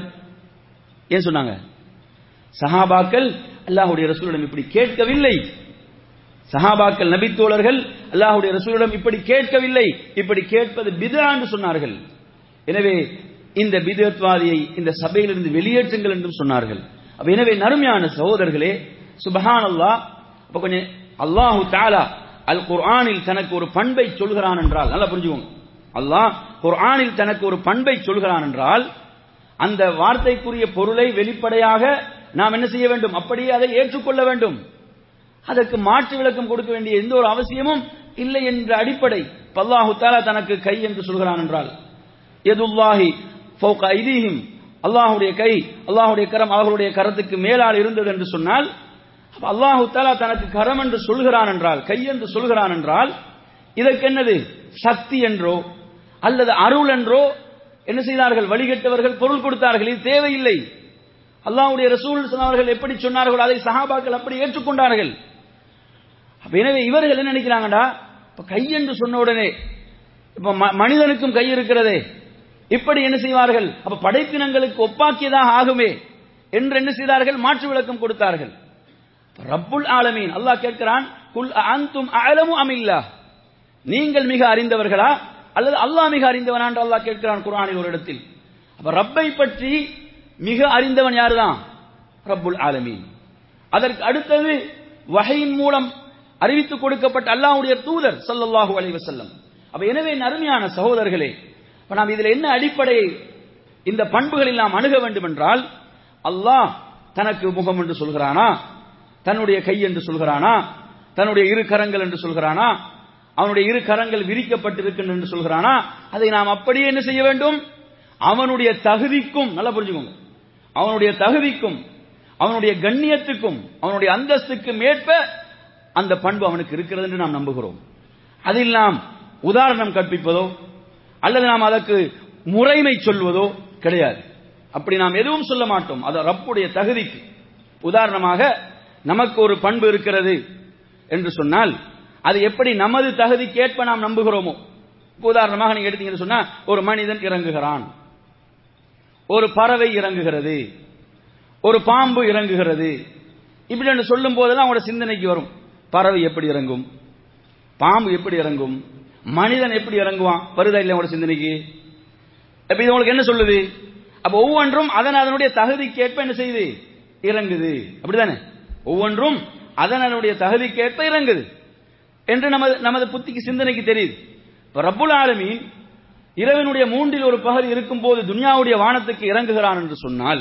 ஏன் சொன்னாங்க சஹாபாக்கள் அல்லாஹ்வுடைய ரசூலிடம் இப்படி கேட்கவில்லை சஹாபாக்கள் நபித்தோழர்கள் அல்லாஹ்வுடைய ரசூலிடம் இப்படி கேட்கவில்லை இப்படி கேட்பது பிதா என்று சொன்னார்கள் எனவே இந்த பிதத்வாதியை இந்த சபையிலிருந்து வெளியேற்றுங்கள் என்றும் சொன்னார்கள் அப்ப எனவே நறுமையான சகோதரர்களே சுபஹான் அல்லாஹ் அப்ப கொஞ்சம் அல்லாஹு தாலா அல் குர்ஆனில் தனக்கு ஒரு பண்பை சொல்கிறான் என்றால் நல்லா புரிஞ்சுக்கோங்க அல்லாஹ் குர்ஆனில் தனக்கு ஒரு பண்பை சொல்கிறான் என்றால் அந்த வார்த்தைக்குரிய பொருளை வெளிப்படையாக நாம் என்ன செய்ய வேண்டும் அப்படியே அதை ஏற்றுக்கொள்ள வேண்டும் அதற்கு மாற்று விளக்கம் கொடுக்க வேண்டிய எந்த ஒரு அவசியமும் இல்லை என்ற அடிப்படை பல்லாஹு தாலா தனக்கு கை என்று சொல்கிறான் என்றால் எதுல்லாஹி ஃபௌக ஐதீஹிம் அல்லாஹுடைய கை அல்லாஹுடைய கரம் அவர்களுடைய கரத்துக்கு மேலால் இருந்தது என்று சொன்னால் அப்ப அல்லாஹு தாலா தனக்கு கரம் என்று சொல்கிறான் என்றால் கை என்று சொல்கிறான் என்றால் இதற்கு என்னது சக்தி என்றோ அல்லது அருள் என்றோ என்ன செய்தார்கள் வழிகட்டவர்கள் பொருள் கொடுத்தார்கள் இது தேவையில்லை அல்லாஹ்வுடைய ரசூல் அவர்கள் எப்படி சொன்னார்கள் அதை சஹாபாக்கள் அப்படி ஏற்றுக்கொண்டார்கள் அப்ப எனவே இவர்கள் என்ன நினைக்கிறாங்கடா இப்ப கை என்று சொன்ன உடனே இப்ப ம- மனிதனுக்கும் கை இருக்கிறதே இப்படி என்ன செய்வார்கள் அப்ப படைப்பினங்களுக்கு ஒப்பாக்கியதாக ஆகுமே என்று என்ன செய்தார்கள் மாற்று விளக்கம் கொடுத்தார்கள் ரப்புல் ஆலமீன் அல்லாஹ் கேட்கிறான் குல் அன்தும் அலமு அமில்லா நீங்கள் மிக அறிந்தவர்களா அல்லது அல்லாஹ் மிக அறிந்தவனா என்று அல்லாஹ் கேட்கிறான் குர்ஆனில் ஒரு இடத்தில் அப்ப ரப்பை பற்றி மிக அறிந்தவன் யாருதான் ரப்புல் ஆலமீன் அதற்கு அடுத்தது வகையின் மூலம் அறிவித்துக் கொடுக்கப்பட்ட அல்லாஹ்வுடைய தூதர் ஸல்லல்லாஹு அலைஹி வஸல்லம் அப்ப எனவே நறுமையான சகோதரர்களே இப்ப நாம் இதுல என்ன அடிப்படை இந்த பண்புகளில் நாம் அணுக வேண்டும் என்றால் அல்லாஹ் தனக்கு முகம் என்று சொல்கிறானா தன்னுடைய கை என்று சொல்கிறானா தன்னுடைய இரு கரங்கள் என்று சொல்கிறானா அவனுடைய இரு கரங்கள் விரிக்கப்பட்டிருக்கின்றன என்று சொல்கிறானா அதை நாம் அப்படியே என்ன செய்ய வேண்டும் அவனுடைய தகுதிக்கும் நல்லா புரிஞ்சுக்கோங்க அவனுடைய தகுதிக்கும் அவனுடைய கண்ணியத்துக்கும் அவனுடைய அந்தஸ்துக்கும் ஏற்ப அந்த பண்பு அவனுக்கு இருக்கிறது என்று நாம் நம்புகிறோம் அதில் நாம் உதாரணம் கற்பிப்பதோ அல்லது நாம் அதற்கு முறைமை சொல்வதோ கிடையாது அப்படி நாம் எதுவும் சொல்ல மாட்டோம் அது ரப்புடைய தகுதிக்கு உதாரணமாக நமக்கு ஒரு பண்பு இருக்கிறது என்று சொன்னால் அது எப்படி நமது தகுதிக்கேற்ப நாம் நம்புகிறோமோ இப்ப உதாரணமாக நீங்க எடுத்தீங்கன்னு சொன்னா ஒரு மனிதன் இறங்குகிறான் ஒரு பறவை இறங்குகிறது ஒரு பாம்பு இறங்குகிறது இப்படி என்று சொல்லும் போதெல்லாம் அவங்களோட சிந்தனைக்கு வரும் பறவை எப்படி இறங்கும் பாம்பு எப்படி இறங்கும் மனிதன் எப்படி இறங்குவான் வருதா இல்லை உங்களோட சிந்தனைக்கு அப்ப இது உங்களுக்கு என்ன சொல்லுது அப்ப ஒவ்வொன்றும் அதன் அதனுடைய தகுதிக்கேற்ப என்ன செய்யுது இறங்குது அப்படிதானே ஒவ்வொன்றும் அதன் அதனுடைய தகுதிக்கேற்ப இறங்குது என்று நமது நமது புத்திக்கு சிந்தனைக்கு தெரியுது இப்ப ரப்புல் ஆலமீன் இரவினுடைய மூன்றில் ஒரு பகுதி இருக்கும் போது துன்யாவுடைய வானத்துக்கு இறங்குகிறான் என்று சொன்னால்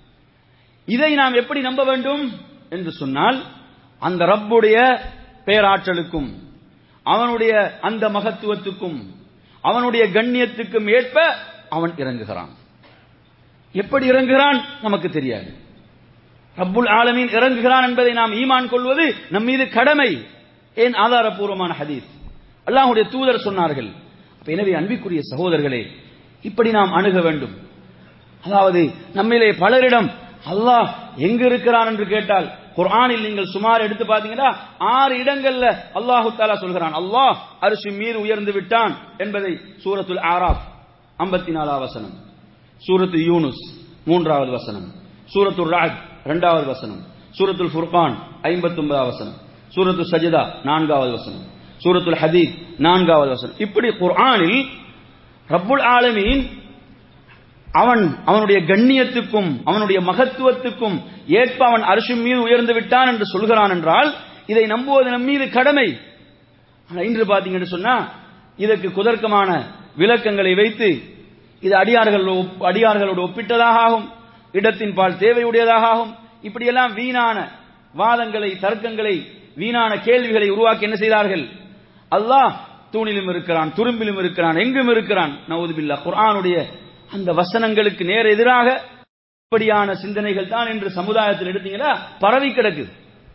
இதை நாம் எப்படி நம்ப வேண்டும் என்று சொன்னால் அந்த ரப்புடைய பேராற்றலுக்கும் அவனுடைய அந்த மகத்துவத்துக்கும் அவனுடைய கண்ணியத்துக்கும் ஏற்ப அவன் இறங்குகிறான் எப்படி இறங்குகிறான் நமக்கு தெரியாது ரப்புல் ஆலமீன் இறங்குகிறான் என்பதை நாம் ஈமான் கொள்வது நம் மீது கடமை ஏன் ஆதாரபூர்வமான ஹதீஸ் அல்லாஹ்வுடைய தூதர் சொன்னார்கள் அப்ப எனவே அன்பிற்குரிய சகோதரர்களே இப்படி நாம் அணுக வேண்டும் அதாவது நம்மிலே பலரிடம் அல்லாஹ் எங்கு இருக்கிறான் என்று கேட்டால் குர்ஆனில் நீங்கள் சுமார் எடுத்து பாத்தீங்கன்னா ஆறு இடங்கள்ல அல்லாஹு தாலா சொல்கிறான் அல்லாஹ் அரிசி மீது உயர்ந்து விட்டான் என்பதை சூரத்துல் ஆராஃப் ஐம்பத்தி நாலாவது வசனம் சூரத்து யூனுஸ் மூன்றாவது வசனம் சூரத்துல் ராக் இரண்டாவது வசனம் சூரத்துல் ஃபுர்கான் ஐம்பத்தி ஒன்பதாவது வசனம் சூரத்து சஜிதா நான்காவது வசனம் சூரத்துல் ஹதீத் நான்காவது வசனம் இப்படி குர்ஆனில் ரப்புல் ஆலமீன் அவன் அவனுடைய கண்ணியத்துக்கும் அவனுடைய மகத்துவத்துக்கும் ஏற்ப அவன் அரிசின் மீது உயர்ந்து விட்டான் என்று சொல்கிறான் என்றால் இதை நம்புவது நம் மீது கடமை ஆனா இன்று பாத்தீங்கன்னு சொன்னா இதற்கு குதர்க்கமான விளக்கங்களை வைத்து இது அடியார்கள் ஒப்- அடியார்களோடு ஒப்பிட்டதாக ஆகும் இடத்தின் பால் தேவையுடையதாக ஆகும் இப்படியெல்லாம் வீணான வாதங்களை தர்க்கங்களை வீணான கேள்விகளை உருவாக்கி என்ன செய்தார்கள் அல்லாஹ் தூணிலும் இருக்கிறான் துரும்பிலும் இருக்கிறான் எங்கும் இருக்கிறான் நவுதுபில்லா குர்ஆனுடைய அந்த வசனங்களுக்கு நேர எதிராக இப்படியான சிந்தனைகள் தான் என்று சமுதாயத்தில் எடுத்தீங்கன்னா பரவி கிடக்குது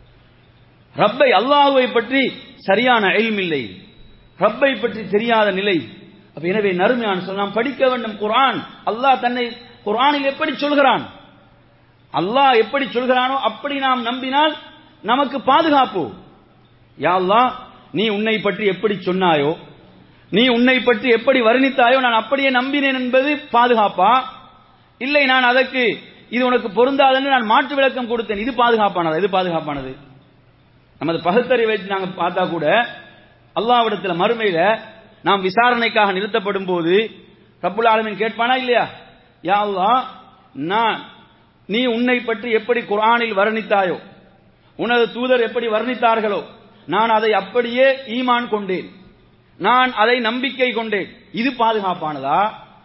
ரப்பை அல்லாஹுவை பற்றி சரியான இல்ம் இல்லை ரப்பை பற்றி தெரியாத நிலை அப்ப எனவே நறுமையான சொல் நாம் படிக்க வேண்டும் குர்ஆன் அல்லாஹ் தன்னை குர்ஆனில் எப்படி சொல்கிறான் அல்லாஹ் எப்படி சொல்கிறானோ அப்படி நாம் நம்பினால் நமக்கு பாதுகாப்பு யா அல்லாஹ் நீ உன்னை பற்றி எப்படி சொன்னாயோ நீ உன்னை பற்றி எப்படி வர்ணித்தாயோ நான் அப்படியே நம்பினேன் என்பது பாதுகாப்பா இல்லை நான் அதற்கு இது உனக்கு பொருந்தாதுன்னு நான் மாற்று விளக்கம் கொடுத்தேன் இது பாதுகாப்பானது இது பாதுகாப்பானது நமது பகுத்தறிவை வச்சு நாங்க பார்த்தா கூட அல்லாஹ்விடத்துல மறுமையில நாம் விசாரணைக்காக நிறுத்தப்படும் போது ரப்புல் ஆலமீன் கேட்பானா இல்லையா யா அல்லாஹ் நான் நீ உன்னை பற்றி எப்படி குர்ஆனில் வர்ணித்தாயோ உனது தூதர் எப்படி வர்ணித்தார்களோ நான் அதை அப்படியே ஈமான் கொண்டேன் நான் அதை நம்பிக்கை கொண்டேன் இது பாதுகாப்பானதா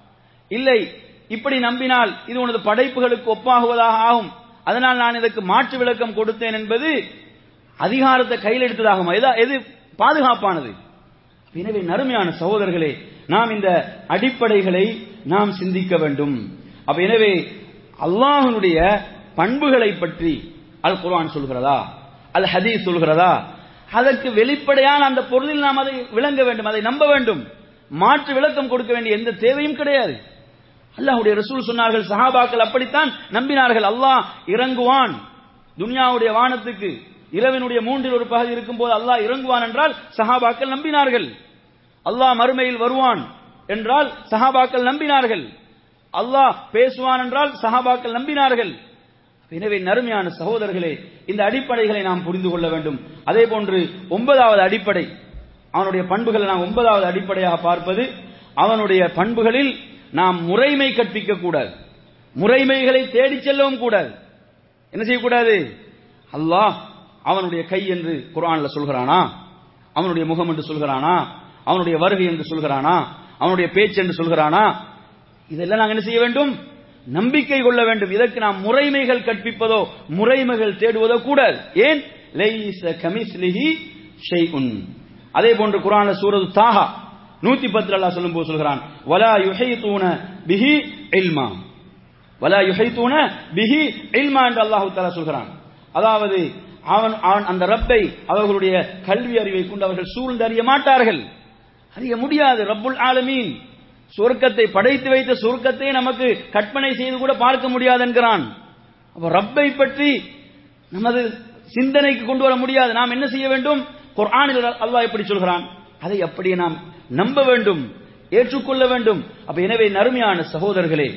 இல்லை இப்படி நம்பினால் இது உனது படைப்புகளுக்கு ஒப்பாகுவதாக ஆகும் அதனால் நான் இதற்கு மாற்று விளக்கம் கொடுத்தேன் என்பது அதிகாரத்தை கையில் எடுத்ததாகுமா எதா எது பாதுகாப்பானது எனவே நறுமையான சகோதரர்களே நாம் இந்த அடிப்படைகளை நாம் சிந்திக்க வேண்டும் அப்ப எனவே அல்லாஹ்வினுடைய பண்புகளை பற்றி அல் குர்ஆன் சொல்கிறதா அல் ஹதீஸ் சொல்கிறதா அதற்கு வெளிப்படையான அந்த பொருளில் நாம் அதை விளங்க வேண்டும் அதை நம்ப வேண்டும் மாற்று விளக்கம் கொடுக்க வேண்டிய எந்த தேவையும் கிடையாது அல்லாஹ்வுடைய ரசூல் சொன்னார்கள் சஹாபாக்கள் அப்படித்தான் நம்பினார்கள் அல்லாஹ் இறங்குவான் துன்யாவுடைய வானத்துக்கு இரவினுடைய மூன்றில் ஒரு பகுதி இருக்கும்போது அல்லாஹ் இறங்குவான் என்றால் சஹாபாக்கள் நம்பினார்கள் அல்லாஹ் மறுமையில் வருவான் என்றால் சஹாபாக்கள் நம்பினார்கள் அல்லாஹ் பேசுவான் என்றால் சஹாபாக்கள் நம்பினார்கள் எனவே நறுமையான சகோதரர்களே இந்த அடிப்படைகளை நாம் புரிந்து கொள்ள வேண்டும் அதே போன்று ஒன்பதாவது அடிப்படை அவனுடைய பண்புகளை நாம் ஒன்பதாவது அடிப்படையாக பார்ப்பது அவனுடைய பண்புகளில் நாம் முறைமை கற்பிக்க கூடாது முறைமைகளை தேடிச் செல்லவும் கூடாது என்ன செய்யக்கூடாது அல்லாஹ் அவனுடைய கை என்று குர்ஆன்ல சொல்கிறானா அவனுடைய முகம் என்று சொல்கிறானா அவனுடைய வருகை என்று சொல்கிறானா அவனுடைய பேச்சு என்று சொல்கிறானா இதெல்லாம் நாங்கள் என்ன செய்ய வேண்டும் நம்பிக்கை கொள்ள வேண்டும் இதற்கு நாம் முறைமைகள் கற்பிப்பதோ முறைமைகள் தேடுவதோ கூடாது ஏன் லைஸ கமிஸ்லிஹி ஷைஉன் அதே போன்று குர்ஆன்ல சூரத்து தாஹா நூத்தி பத்துல அல்லாஹ் சொல்லும்போது சொல்கிறான் வலா யுஹைத்தூன பிஹி இல்மா வலா யுஹைத்தூன பிஹி இல்மா என்று அல்லாஹ் தஆலா சொல்கிறான் அதாவது அவன் அவன் அந்த ரப்பை அவர்களுடைய கல்வி அறிவை கொண்டு அவர்கள் சூழ்ந்து அறிய மாட்டார்கள் அறிய முடியாது ரப்புல் ஆலமீன் சொர்க்கத்தை படைத்து வைத்த சொர்க்கத்தை நமக்கு கற்பனை செய்து கூட பார்க்க முடியாது என்கிறான் அப்ப ரப்பை பற்றி நமது சிந்தனைக்கு கொண்டு வர முடியாது நாம் என்ன செய்ய வேண்டும் குர்ஆனில் அல்லாஹ் எப்படி சொல்கிறான் அதை அப்படியே நாம் நம்ப வேண்டும் ஏற்றுக்கொள்ள வேண்டும் அப்ப எனவே நறுமையான சகோதரர்களே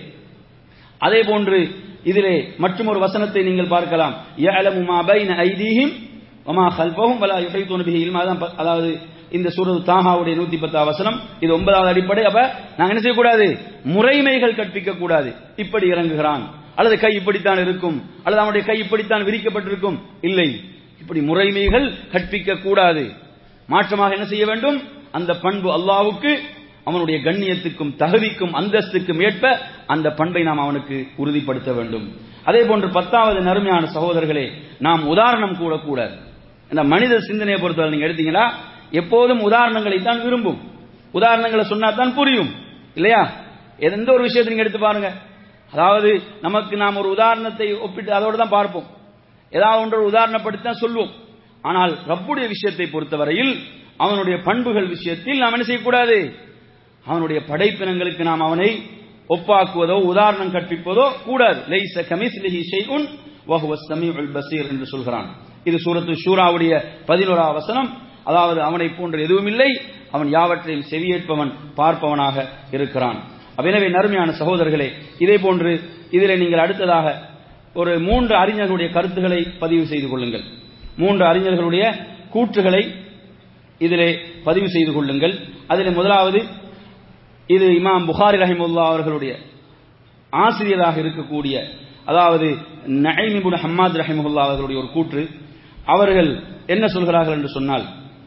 அதே போன்று இதிலே மற்றும் ஒரு வசனத்தை நீங்கள் பார்க்கலாம் யஅலமு மா பைன ஐதீஹிம் வமா கல்பஹும் வலா யுஹைத்தூன பிஹி இல்மா அதான் ப- அதாவது இந்த சூரத்து தாஹாவுடைய நூத்தி பத்தாவது வசனம் இது ஒன்பதாவது அடிப்படை அப்ப நாங்க என்ன செய்யக்கூடாது முறைமைகள் கற்பிக்க கூடாது இப்படி இறங்குகிறான் அல்லது கை இப்படித்தான் இருக்கும் அல்லது அவனுடைய கை இப்படித்தான் விரிக்கப்பட்டிருக்கும் இல்லை இப்படி முறைமைகள் கற்பிக்க கூடாது மாற்றமாக என்ன செய்ய வேண்டும் அந்த பண்பு அல்லாஹ்வுக்கு அவனுடைய கண்ணியத்துக்கும் தகுதிக்கும் அந்தஸ்துக்கும் ஏற்ப அந்த பண்பை நாம் அவனுக்கு உறுதிப்படுத்த வேண்டும் அதே போன்று பத்தாவது நறுமையான சகோதரர்களே நாம் உதாரணம் கூடக்கூடாது இந்த மனித சிந்தனையை பொறுத்தவரை நீங்க எடுத்தீங்களா எப்போதும் உதாரணங்களை தான் விரும்பும் உதாரணங்களை சொன்னா தான் புரியும் இல்லையா எந்த ஒரு விஷயத்தை நீங்க எடுத்து பாருங்க அதாவது நமக்கு நாம் ஒரு உதாரணத்தை ஒப்பிட்டு அதோடு தான் பார்ப்போம் ஏதாவது ஒன்று உதாரணப்படுத்தி தான் சொல்லுவோம் ஆனால் ரப்புடைய விஷயத்தை பொறுத்தவரையில் அவனுடைய பண்புகள் விஷயத்தில் நாம் என்ன செய்யக்கூடாது அவனுடைய படைப்பினங்களுக்கு நாம் அவனை ஒப்பாக்குவதோ உதாரணம் கற்பிப்பதோ கூடாது லைஸ கமிஸ்லிஹி ஷைஉன் வஹுவ ஸமீஉல் பஸீர் என்று சொல்கிறான் இது சூரத்து ஷூராவுடைய பதினோராவது வசனம் அதாவது அவனை போன்று எதுவும் இல்லை அவன் யாவற்றையும் செவியேற்பவன் பார்ப்பவனாக இருக்கிறான் அப்ப எனவே நறுமையான சகோதரர்களே இதே போன்று இதிலே நீங்கள் அடுத்ததாக ஒரு மூன்று அறிஞர்களுடைய கருத்துக்களை பதிவு செய்து கொள்ளுங்கள் மூன்று அறிஞர்களுடைய கூற்றுகளை இதிலே பதிவு செய்து கொள்ளுங்கள் அதில் முதலாவது இது இமாம் புகாரி ரஹிமுல்லா அவர்களுடைய ஆசிரியராக இருக்கக்கூடிய அதாவது நைமிபுன் ஹம்மாத் ரஹிமுல்லா அவர்களுடைய ஒரு கூற்று அவர்கள் என்ன சொல்கிறார்கள் என்று சொன்னால்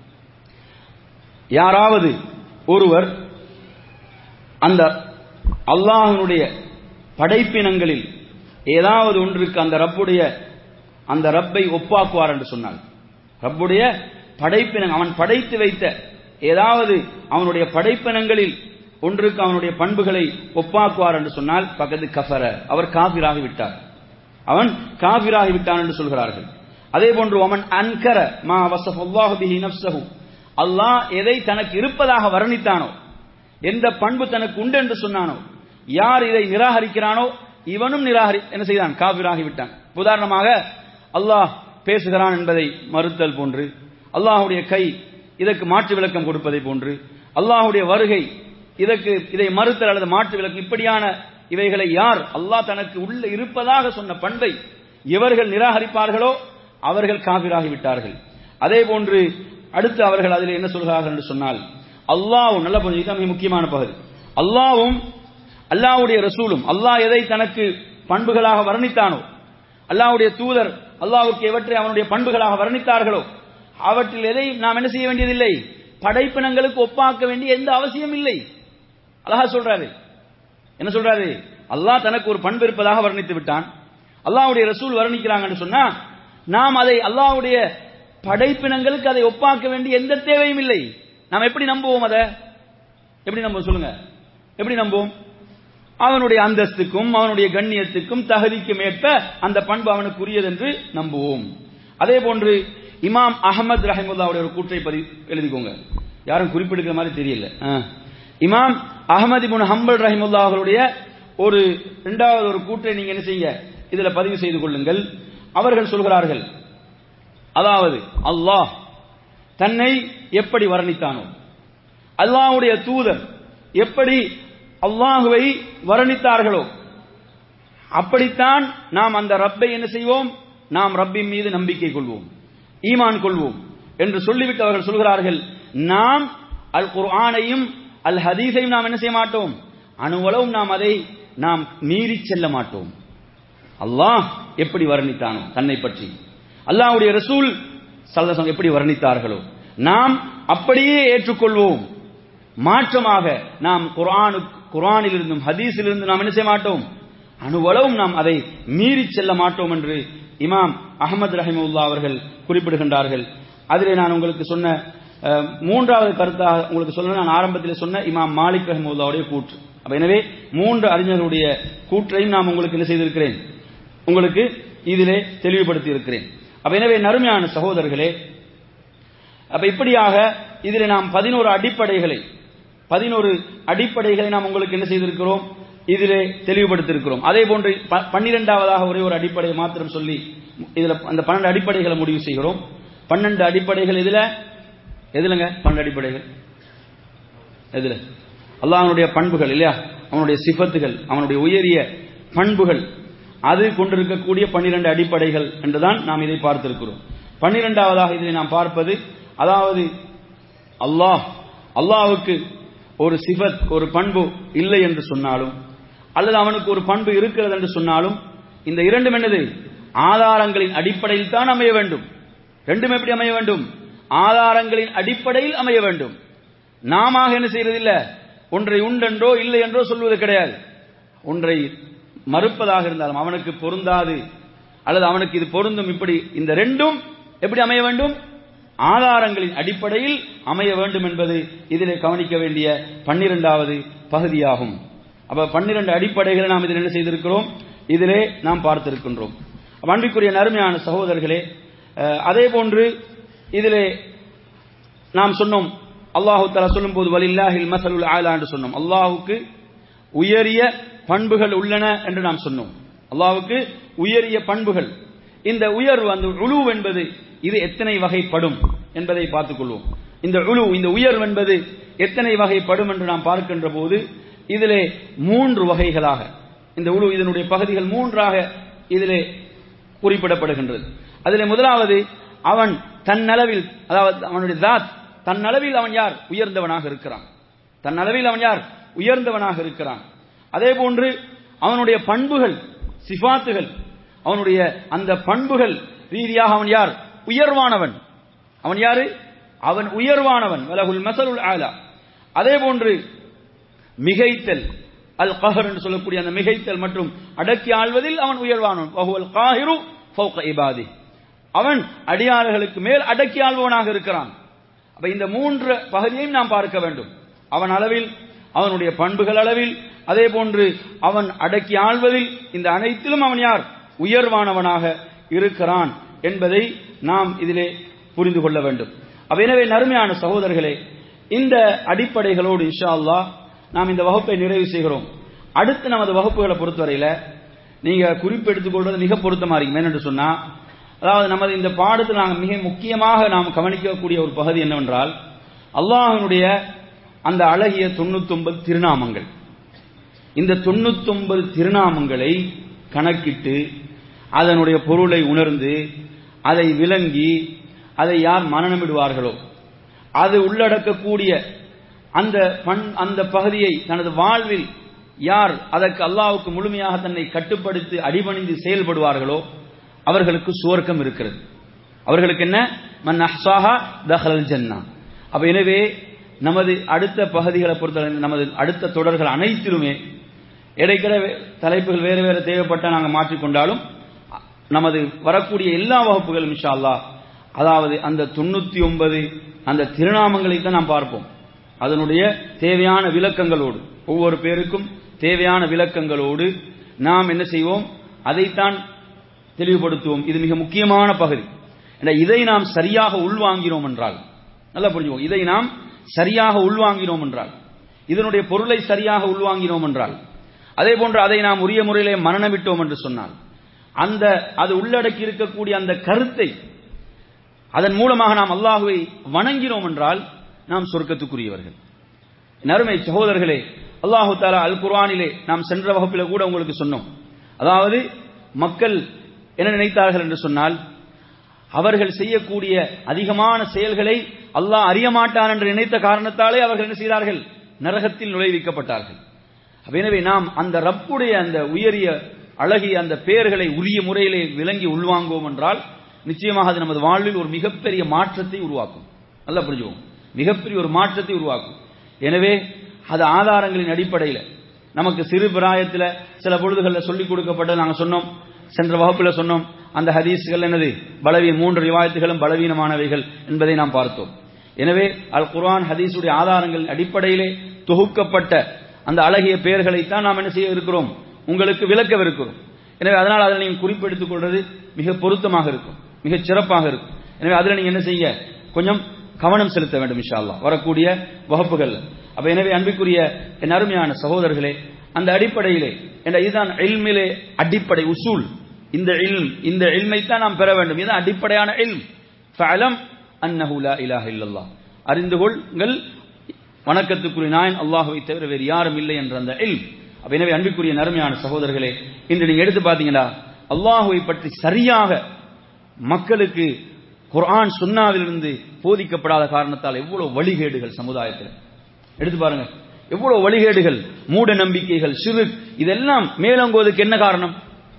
யாராவது ஒருவர் அந்த அல்லாஹனுடைய படைப்பினங்களில் ஏதாவது ஒன்றுக்கு அந்த ரப்புடைய அந்த ரப்பை ஒப்பாக்குவார் என்று சொன்னால் ரப்புடைய படைப்பினங்கள் அவன் படைத்து வைத்த ஏதாவது அவனுடைய படைப்பினங்களில் ஒன்றுக்கு அவனுடைய பண்புகளை ஒப்பாக்குவார் என்று சொன்னால் பக்கத்து கஃபர அவர் காபிராகி விட்டார் அவன் காபிராகி விட்டான் என்று சொல்கிறார்கள் அதே போன்று அவன் அன்கர மா வசஃபல்லாஹு பிஹி நஃப்ஸஹு அல்லாஹ் எதை தனக்கு இருப்பதாக வர்ணித்தானோ எந்த பண்பு தனக்கு உண்டு என்று சொன்னானோ யார் இதை நிராகரிக்கிறானோ இவனும் நிராகரி என்ன செய்தான் காபிராகி விட்டான் உதாரணமாக அல்லாஹ் பேசுகிறான் என்பதை மறுத்தல் போன்று அல்லாஹுடைய கை இதற்கு மாற்று விளக்கம் கொடுப்பதை போன்று அல்லாஹுடைய வருகை இதற்கு இதை மறுத்தல் அல்லது மாற்று விளக்கம் இப்படியான இவைகளை யார் அல்லாஹ் தனக்கு உள்ள இருப்பதாக சொன்ன பண்பை எவர்கள் நிராகரிப்பார்களோ அவர்கள் காபிராகி விட்டார்கள் அதே போன்று அடுத்து அவர்கள் அதில் என்ன சொல்கிறார்கள் என்று சொன்னால் அல்லாவும் நல்ல கொஞ்சம் இதுதான் மிக முக்கியமான பகுதி அல்லாவும் அல்லாவுடைய ரசூலும் அல்லாஹ் எதை தனக்கு பண்புகளாக வர்ணித்தானோ அல்லாவுடைய தூதர் அல்லாவுக்கு எவற்றை அவனுடைய பண்புகளாக வர்ணித்தார்களோ அவற்றில் எதை நாம் என்ன செய்ய வேண்டியதில்லை படைப்பினங்களுக்கு ஒப்பாக்க வேண்டிய எந்த அவசியம் இல்லை அழகா சொல்றாரு என்ன சொல்றாரு அல்லாஹ் தனக்கு ஒரு பண்பு இருப்பதாக வர்ணித்து விட்டான் அல்லாஹ்வுடைய ரசூல் வர்ணிக்கிறாங்கன்னு சொன்னா நாம் அதை அல்லாஹ்வுடைய படைப்பினங்களுக்கு அதை ஒப்பாக்க வேண்டிய எந்த தேவையும் இல்லை நாம் எப்படி நம்புவோம் அதை எப்படி நம்புவோம் சொல்லுங்க எப்படி நம்புவோம் அவனுடைய அந்தஸ்துக்கும் அவனுடைய கண்ணியத்துக்கும் தகுதிக்கும் ஏற்ப அந்த பண்பு அவனுக்கு உரியது என்று நம்புவோம் அதே போன்று இமாம் அகமது ரஹிமுல்லாவுடைய ஒரு கூற்றை பதி எழுதிக்கோங்க யாரும் குறிப்பிடுக்கிற மாதிரி தெரியல ஆ. இமாம் அகமது இபுன் ஹம்பல் ரஹிமுல்லா அவர்களுடைய ஒரு இரண்டாவது ஒரு கூற்றை நீங்க என்ன செய்ய இதுல பதிவு செய்து கொள்ளுங்கள் அவர்கள் சொல்கிறார்கள் அதாவது அல்லாஹ் தன்னை எப்படி வர்ணித்தானோ அல்லாஹ்வுடைய தூதர் எப்படி அல்லாஹுவை வர்ணித்தார்களோ அப்படித்தான் நாம் அந்த ரப்பை என்ன செய்வோம் நாம் ரப்பின் மீது நம்பிக்கை கொள்வோம் ஈமான் கொள்வோம் என்று சொல்லிவிட்டு அவர்கள் சொல்கிறார்கள் நாம் அல் குர்ஆனையும் அல் ஹதீஸையும் நாம் என்ன செய்ய மாட்டோம் அணுவளவும் நாம் அதை நாம் மீறி செல்ல மாட்டோம் அல்லாஹ் எப்படி வர்ணித்தானோ தன்னை பற்றி அல்லாஹ்வுடைய ரசூல் சல்லசம் எப்படி வர்ணித்தார்களோ நாம் அப்படியே ஏற்றுக்கொள்வோம் மாற்றமாக நாம் குர்ஆனு குர்ஆனிலிருந்தும் ஹதீஸிலிருந்து நாம் என்ன செய்ய மாட்டோம் அணுவளவும் நாம் அதை மீறி செல்ல மாட்டோம் என்று இமாம் அகமது ரஹிமுல்லா அவர்கள் குறிப்பிடுகின்றார்கள் அதிலே நான் உங்களுக்கு சொன்ன அஹ், மூன்றாவது கருத்தாக உங்களுக்கு சொல்ல நான் ஆரம்பத்தில் சொன்ன இமாம் மாலிக் ரஹிமுல்லாவுடைய கூற்று அப்ப எனவே மூன்று அறிஞர்களுடைய கூற்றையும் நான் உங்களுக்கு என்ன செய்திருக்கிறேன் உங்களுக்கு இதிலே தெளிவுபடுத்தி இருக்கிறேன் அப்ப எனவே நறுமையான சகோதரர்களே அப்ப இப்படியாக இதில் நாம் பதினோரு அடிப்படைகளை பதினோரு அடிப்படைகளை நாம் உங்களுக்கு என்ன செய்திருக்கிறோம் இதிலே தெளிவுபடுத்தியிருக்கிறோம் அதே போன்று ப- பன்னிரெண்டாவதாக ஒரே ஒரு அடிப்படையை மாத்திரம் சொல்லி இதுல அந்த பன்னெண்டு அடிப்படைகளை முடிவு செய்கிறோம் பன்னெண்டு அடிப்படைகள் இதுல எதுலங்க பன்னெண்டு அடிப்படைகள் எதுல அல்லாஹ்வுடைய பண்புகள் இல்லையா அவனுடைய சிஃபத்துகள் அவனுடைய உயரிய பண்புகள் அது கொண்டிருக்கக்கூடிய பன்னிரண்டு அடிப்படைகள் என்றுதான் நாம் இதை பார்த்திருக்கிறோம் பன்னிரெண்டாவதாக இதை நாம் பார்ப்பது அதாவது அல்லாஹ் அல்லாஹ்வுக்கு ஒரு சிஃபத் ஒரு பண்பு இல்லை என்று சொன்னாலும் அல்லது அவனுக்கு ஒரு பண்பு இருக்கிறது என்று சொன்னாலும் இந்த இரண்டும் என்னது ஆதாரங்களின் அடிப்படையில் தான் அமைய வேண்டும் ரெண்டும் எப்படி அமைய வேண்டும் ஆதாரங்களின் அடிப்படையில் அமைய வேண்டும் நாம என்ன செய்யறதில்ல ஒன்றை உண்டென்றோ இல்லை என்றோ சொல்வது கிடையாது ஒன்றை மறுப்பதாக இருந்தாலும் அவனுக்கு பொருந்தாது அல்லது அவனுக்கு இது பொருந்தும் இப்படி இந்த ரெண்டும் எப்படி அமைய வேண்டும் ஆதாரங்களின் அடிப்படையில் அமைய வேண்டும் என்பது இதிலே கவனிக்க வேண்டிய பன்னிரெண்டாவது பகுதியாகும் அப்ப பன்னிரண்டு அடிப்படைகளை நாம் இதில் என்ன செய்திருக்கிறோம் இதிலே நாம் பார்த்திருக்கின்றோம் அப்ப அன்பிற்குரிய நறுமையான சகோதரர்களே அஹ், அதே போன்று இதிலே நாம் சொன்னோம் அல்லாஹு தஆலா சொல்லும்போது வலில்லாஹில் மஸலுல் ஆலா என்று சொன்னோம் அல்லாஹ்வுக்கு உயரிய பண்புகள் உள்ளன என்று நாம் சொன்னோம் அல்லாஹ்வுக்கு உயரிய பண்புகள் இந்த உயர்வு அந்த உழு என்பது இது எத்தனை வகைப்படும் என்பதை பார்த்துக் கொள்வோம் இந்த உழு இந்த உயர்வு என்பது எத்தனை வகைப்படும் என்று நாம் பார்க்கின்ற போது இதிலே மூன்று வகைகளாக இந்த உழு இதனுடைய பகுதிகள் மூன்றாக இதிலே குறிப்பிடப்படுகின்றது அதிலே முதலாவது அவன் தன்னளவில் அதாவது அவனுடைய தாத் தன்னளவில் அவன் யார் உயர்ந்தவனாக இருக்கிறான் தன்னளவில் அவன் யார் உயர்ந்தவனாக இருக்கிறான் அதே போன்று அவனுடைய பண்புகள் சிஃபாத்துகள் அவனுடைய அந்த பண்புகள் ரீதியாக அவன் யார் உயர்வானவன் அவன் யாரு அவன் உயர்வானவன் வலகுல் மசலுல் ஆலா அதே போன்று மிகைத்தல் அல் கஹர் என்று சொல்லக்கூடிய அந்த மிகைத்தல் மற்றும் அடக்கி ஆள்வதில் அவன் உயர்வானவன் வஹுவல் காஹிரு ஃபௌக இபாதி அவன் அடியார்களுக்கு மேல் அடக்கி ஆள்பவனாக இருக்கிறான் அப்ப இந்த மூன்று பகுதியையும் நாம் பார்க்க வேண்டும் அவன் அளவில் அவனுடைய பண்புகள் அளவில் அதே போன்று அவன் அடக்கி ஆள்வதில் இந்த அனைத்திலும் அவன் யார் உயர்வானவனாக இருக்கிறான் என்பதை நாம் இதிலே புரிந்து கொள்ள வேண்டும் அப்ப எனவே நறுமையான சகோதரர்களே இந்த அடிப்படைகளோடு இன்ஷா அல்லாஹ் நாம் இந்த வகுப்பை நிறைவு செய்கிறோம் அடுத்து நமது வகுப்புகளை பொறுத்தவரையில நீங்க குறிப்பெடுத்துக் கொள்வது மிக பொருத்தமா இருக்கும் ஏனென்று சொன்னா அதாவது நமது இந்த பாடத்தில் நாங்கள் மிக முக்கியமாக நாம் கவனிக்கக்கூடிய ஒரு பகுதி என்னவென்றால் அல்லாஹனுடைய அந்த அழகிய தொண்ணூத்தொன்பது திருநாமங்கள் இந்த தொண்ணூத்தொன்பது திருநாமங்களை கணக்கிட்டு அதனுடைய பொருளை உணர்ந்து அதை விளங்கி அதை யார் மனநமிடுவார்களோ அது உள்ளடக்கக்கூடிய அந்த பண் அந்த பகுதியை தனது வாழ்வில் யார் அதற்கு அல்லாவுக்கு முழுமையாக தன்னை கட்டுப்படுத்தி அடிபணிந்து செயல்படுவார்களோ அவர்களுக்கு சுவர்க்கம் இருக்கிறது அவர்களுக்கு என்ன மன் அஹ்சாஹா தஹல் ஜன்னா அப்ப எனவே நமது அடுத்த பகுதிகளை பொறுத்தவரை நமது அடுத்த தொடர்கள் அனைத்திலுமே இடைக்கிட தலைப்புகள் வேறு வேறு தேவைப்பட்ட நாங்கள் மாற்றிக்கொண்டாலும் நமது வரக்கூடிய எல்லா வகுப்புகளும் இன்ஷா அல்லாஹ் அதாவது அந்த தொண்ணூத்தி ஒன்பது அந்த திருநாமங்களை தான் நாம் பார்ப்போம் அதனுடைய தேவையான விளக்கங்களோடு ஒவ்வொரு பேருக்கும் தேவையான விளக்கங்களோடு நாம் என்ன செய்வோம் அதைத்தான் தெளிவுபடுத்துவோம் இது மிக முக்கியமான பகுதி இதை நாம் சரியாக உள்வாங்கினோம் என்றால் நல்லா புரிஞ்சுவோம் இதை நாம் சரியாக உள்வாங்கினோம் என்றால் இதனுடைய பொருளை சரியாக உள்வாங்கினோம் என்றால் அதே போன்று அதை நாம் உரிய முறையிலே மரணமிட்டோம் என்று சொன்னால் அந்த அது உள்ளடக்கி இருக்கக்கூடிய அந்த கருத்தை அதன் மூலமாக நாம் அல்லாஹுவை வணங்கினோம் என்றால் நாம் சொர்க்கத்துக்குரியவர்கள் நறுமை சகோதரர்களே அல்லாஹு தாலா அல் குர்ஆனிலே நாம் சென்ற வகுப்பில் கூட உங்களுக்கு சொன்னோம் அதாவது மக்கள் என்ன நினைத்தார்கள் என்று சொன்னால் அவர்கள் செய்யக்கூடிய அதிகமான செயல்களை அல்லாஹ் அறிய மாட்டான் என்று நினைத்த காரணத்தாலே அவர்கள் என்ன செய்தார்கள் நரகத்தில் நுழைவிக்கப்பட்டார்கள் எனவே நாம் அந்த ரப்புடைய அந்த உயரிய அழகிய அந்த பெயர்களை உரிய முறையிலே விளங்கி உள்வாங்குவோம் என்றால் நிச்சயமாக அது நமது வாழ்வில் ஒரு மிகப்பெரிய மாற்றத்தை உருவாக்கும் நல்லா புரிஞ்சுவோம் மிகப்பெரிய ஒரு மாற்றத்தை உருவாக்கும் எனவே அது ஆதாரங்களின் அடிப்படையில் நமக்கு சிறு பிராயத்தில் சில பொழுதுகளில் சொல்லிக் கொடுக்கப்பட்டது நாங்கள் சொன்னோம் சென்ற வகுப்பில் சொன்னோம் அந்த ஹதீஸ்கள் என்னது பலவீன மூன்று ரிவாயத்துகளும் பலவீனமானவைகள் என்பதை நாம் பார்த்தோம் எனவே அல் குர்ஆன் ஹதீஸுடைய ஆதாரங்களின் அடிப்படையிலே தொகுக்கப்பட்ட அந்த அழகிய பெயர்களைத்தான் நாம் என்ன செய்ய இருக்கிறோம் உங்களுக்கு விளக்கவிருக்கிறோம் எனவே அதனால் அதில் நீங்கள் குறிப்பெடுத்துக் கொள்வது மிக பொருத்தமாக இருக்கும் மிக சிறப்பாக இருக்கும் எனவே அதில் நீங்க என்ன செய்ய கொஞ்சம் கவனம் செலுத்த வேண்டும் இன்ஷா அல்லாஹ் வரக்கூடிய வகுப்புகள் அப்ப எனவே அன்பிற்குரிய என் அருமையான சகோதரர்களே அந்த அடிப்படையிலே என்ற இதுதான் இல்மிலே அடிப்படை உசூல் இந்த இல்ம் இந்த இல்மைத்தான் நாம் பெற வேண்டும் இதுதான் அடிப்படையான இல்ம் ஃபஅலம் அன்னஹு லா இலாஹ இல்லல்லாஹ் அறிந்து கொள்கள் வணக்கத்துக்குரிய நாயன் அல்லாஹுவை தவிர வேறு யாரும் இல்லை என்ற அந்த இல்ம் அப்ப எனவே அன்பிற்குரிய நறுமையான சகோதரர்களே இன்று நீங்க எடுத்து பாத்தீங்கன்னா அல்லாஹுவை பற்றி சரியாக மக்களுக்கு குர்ஆன் சுன்னாவிலிருந்து போதிக்கப்படாத காரணத்தால் எவ்வளவு வழிகேடுகள் சமுதாயத்தில் எடுத்து பாருங்க எவ்வளவு வழிகேடுகள் மூட நம்பிக்கைகள் சிறு இதெல்லாம் மேலோங்குவதற்கு என்ன காரணம்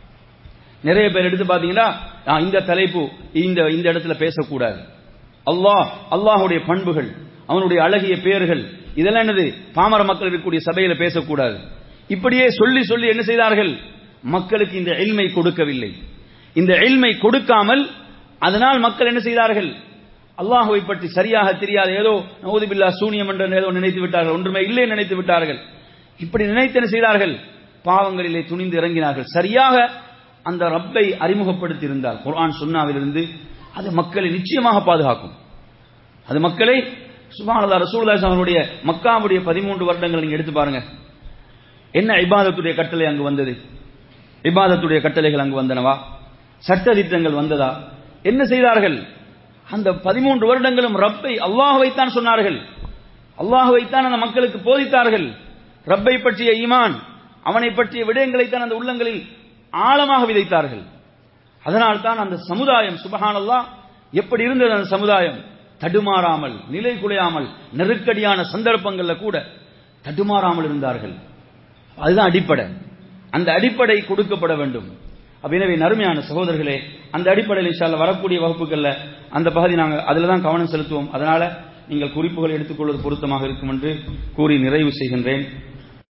நிறைய பேர் எடுத்து பாத்தீங்கன்னா ஆ, இந்த தலைப்பு இந்த இந்த இடத்துல பேசக்கூடாது அல்லாஹ் அல்லாஹுடைய பண்புகள் அவனுடைய அழகிய பெயர்கள் இதெல்லாம் என்னது பாமர மக்கள் இருக்கக்கூடிய சபையில பேசக்கூடாது இப்படியே சொல்லி சொல்லி என்ன செய்தார்கள் மக்களுக்கு இந்த எல்மை கொடுக்கவில்லை இந்த எல்மை கொடுக்காமல் அதனால் மக்கள் என்ன செய்தார்கள் அல்லாஹுவை பற்றி சரியாக தெரியாத ஏதோ நவதுபில்லா சூனியம் என்று ஏதோ நினைத்து விட்டார்கள் ஒன்றுமே இல்லை நினைத்து விட்டார்கள் இப்படி நினைத்து என்ன செய்தார்கள் பாவங்களிலே துணிந்து இறங்கினார்கள் சரியாக அந்த ரப்பை அறிமுகப்படுத்தி இருந்தால் குர்ஆன் சுன்னாவிலிருந்து அது மக்களை நிச்சயமாக பாதுகாக்கும் அது மக்களை சுபானல்லா ரசூலுல்லாஹி அவருடைய மக்காவுடைய பதிமூன்று வருடங்கள் நீங்க எடுத்து பாருங்க என்ன இபாதத்துடைய கட்டளை அங்கு வந்தது இபாதத்துடைய கட்டளைகள் அங்கு வந்தனவா சட்ட திட்டங்கள் வந்ததா என்ன செய்தார்கள் அந்த பதிமூன்று வருடங்களும் ரப்பை அல்லாஹுவைத்தான் சொன்னார்கள் அல்லாஹுவைத்தான் அந்த மக்களுக்கு போதித்தார்கள் ரப்பை பற்றிய ஈமான் அவனை பற்றிய விடயங்களைத்தான் அந்த உள்ளங்களில் ஆழமாக விதைத்தார்கள் அதனால் தான் அந்த சமுதாயம் சுபஹானல்லா எப்படி இருந்தது அந்த சமுதாயம் தடுமாறாமல் நிலை குலையாமல் நெருக்கடியான சந்தர்ப்பங்கள்ல கூட தடுமாறாமல் இருந்தார்கள் அதுதான் அடிப்படை அந்த அடிப்படை கொடுக்கப்பட வேண்டும் அப்ப எனவே நறுமையான சகோதரர்களே அந்த அடிப்படையில் இன்ஷால்ல வரக்கூடிய வகுப்புகள்ல அந்த பகுதி நாங்கள் அதில் தான் கவனம் செலுத்துவோம் அதனால நீங்கள் குறிப்புகள் எடுத்துக்கொள்வது பொருத்தமாக இருக்கும் என்று கூறி நிறைவு செய்கின்றேன்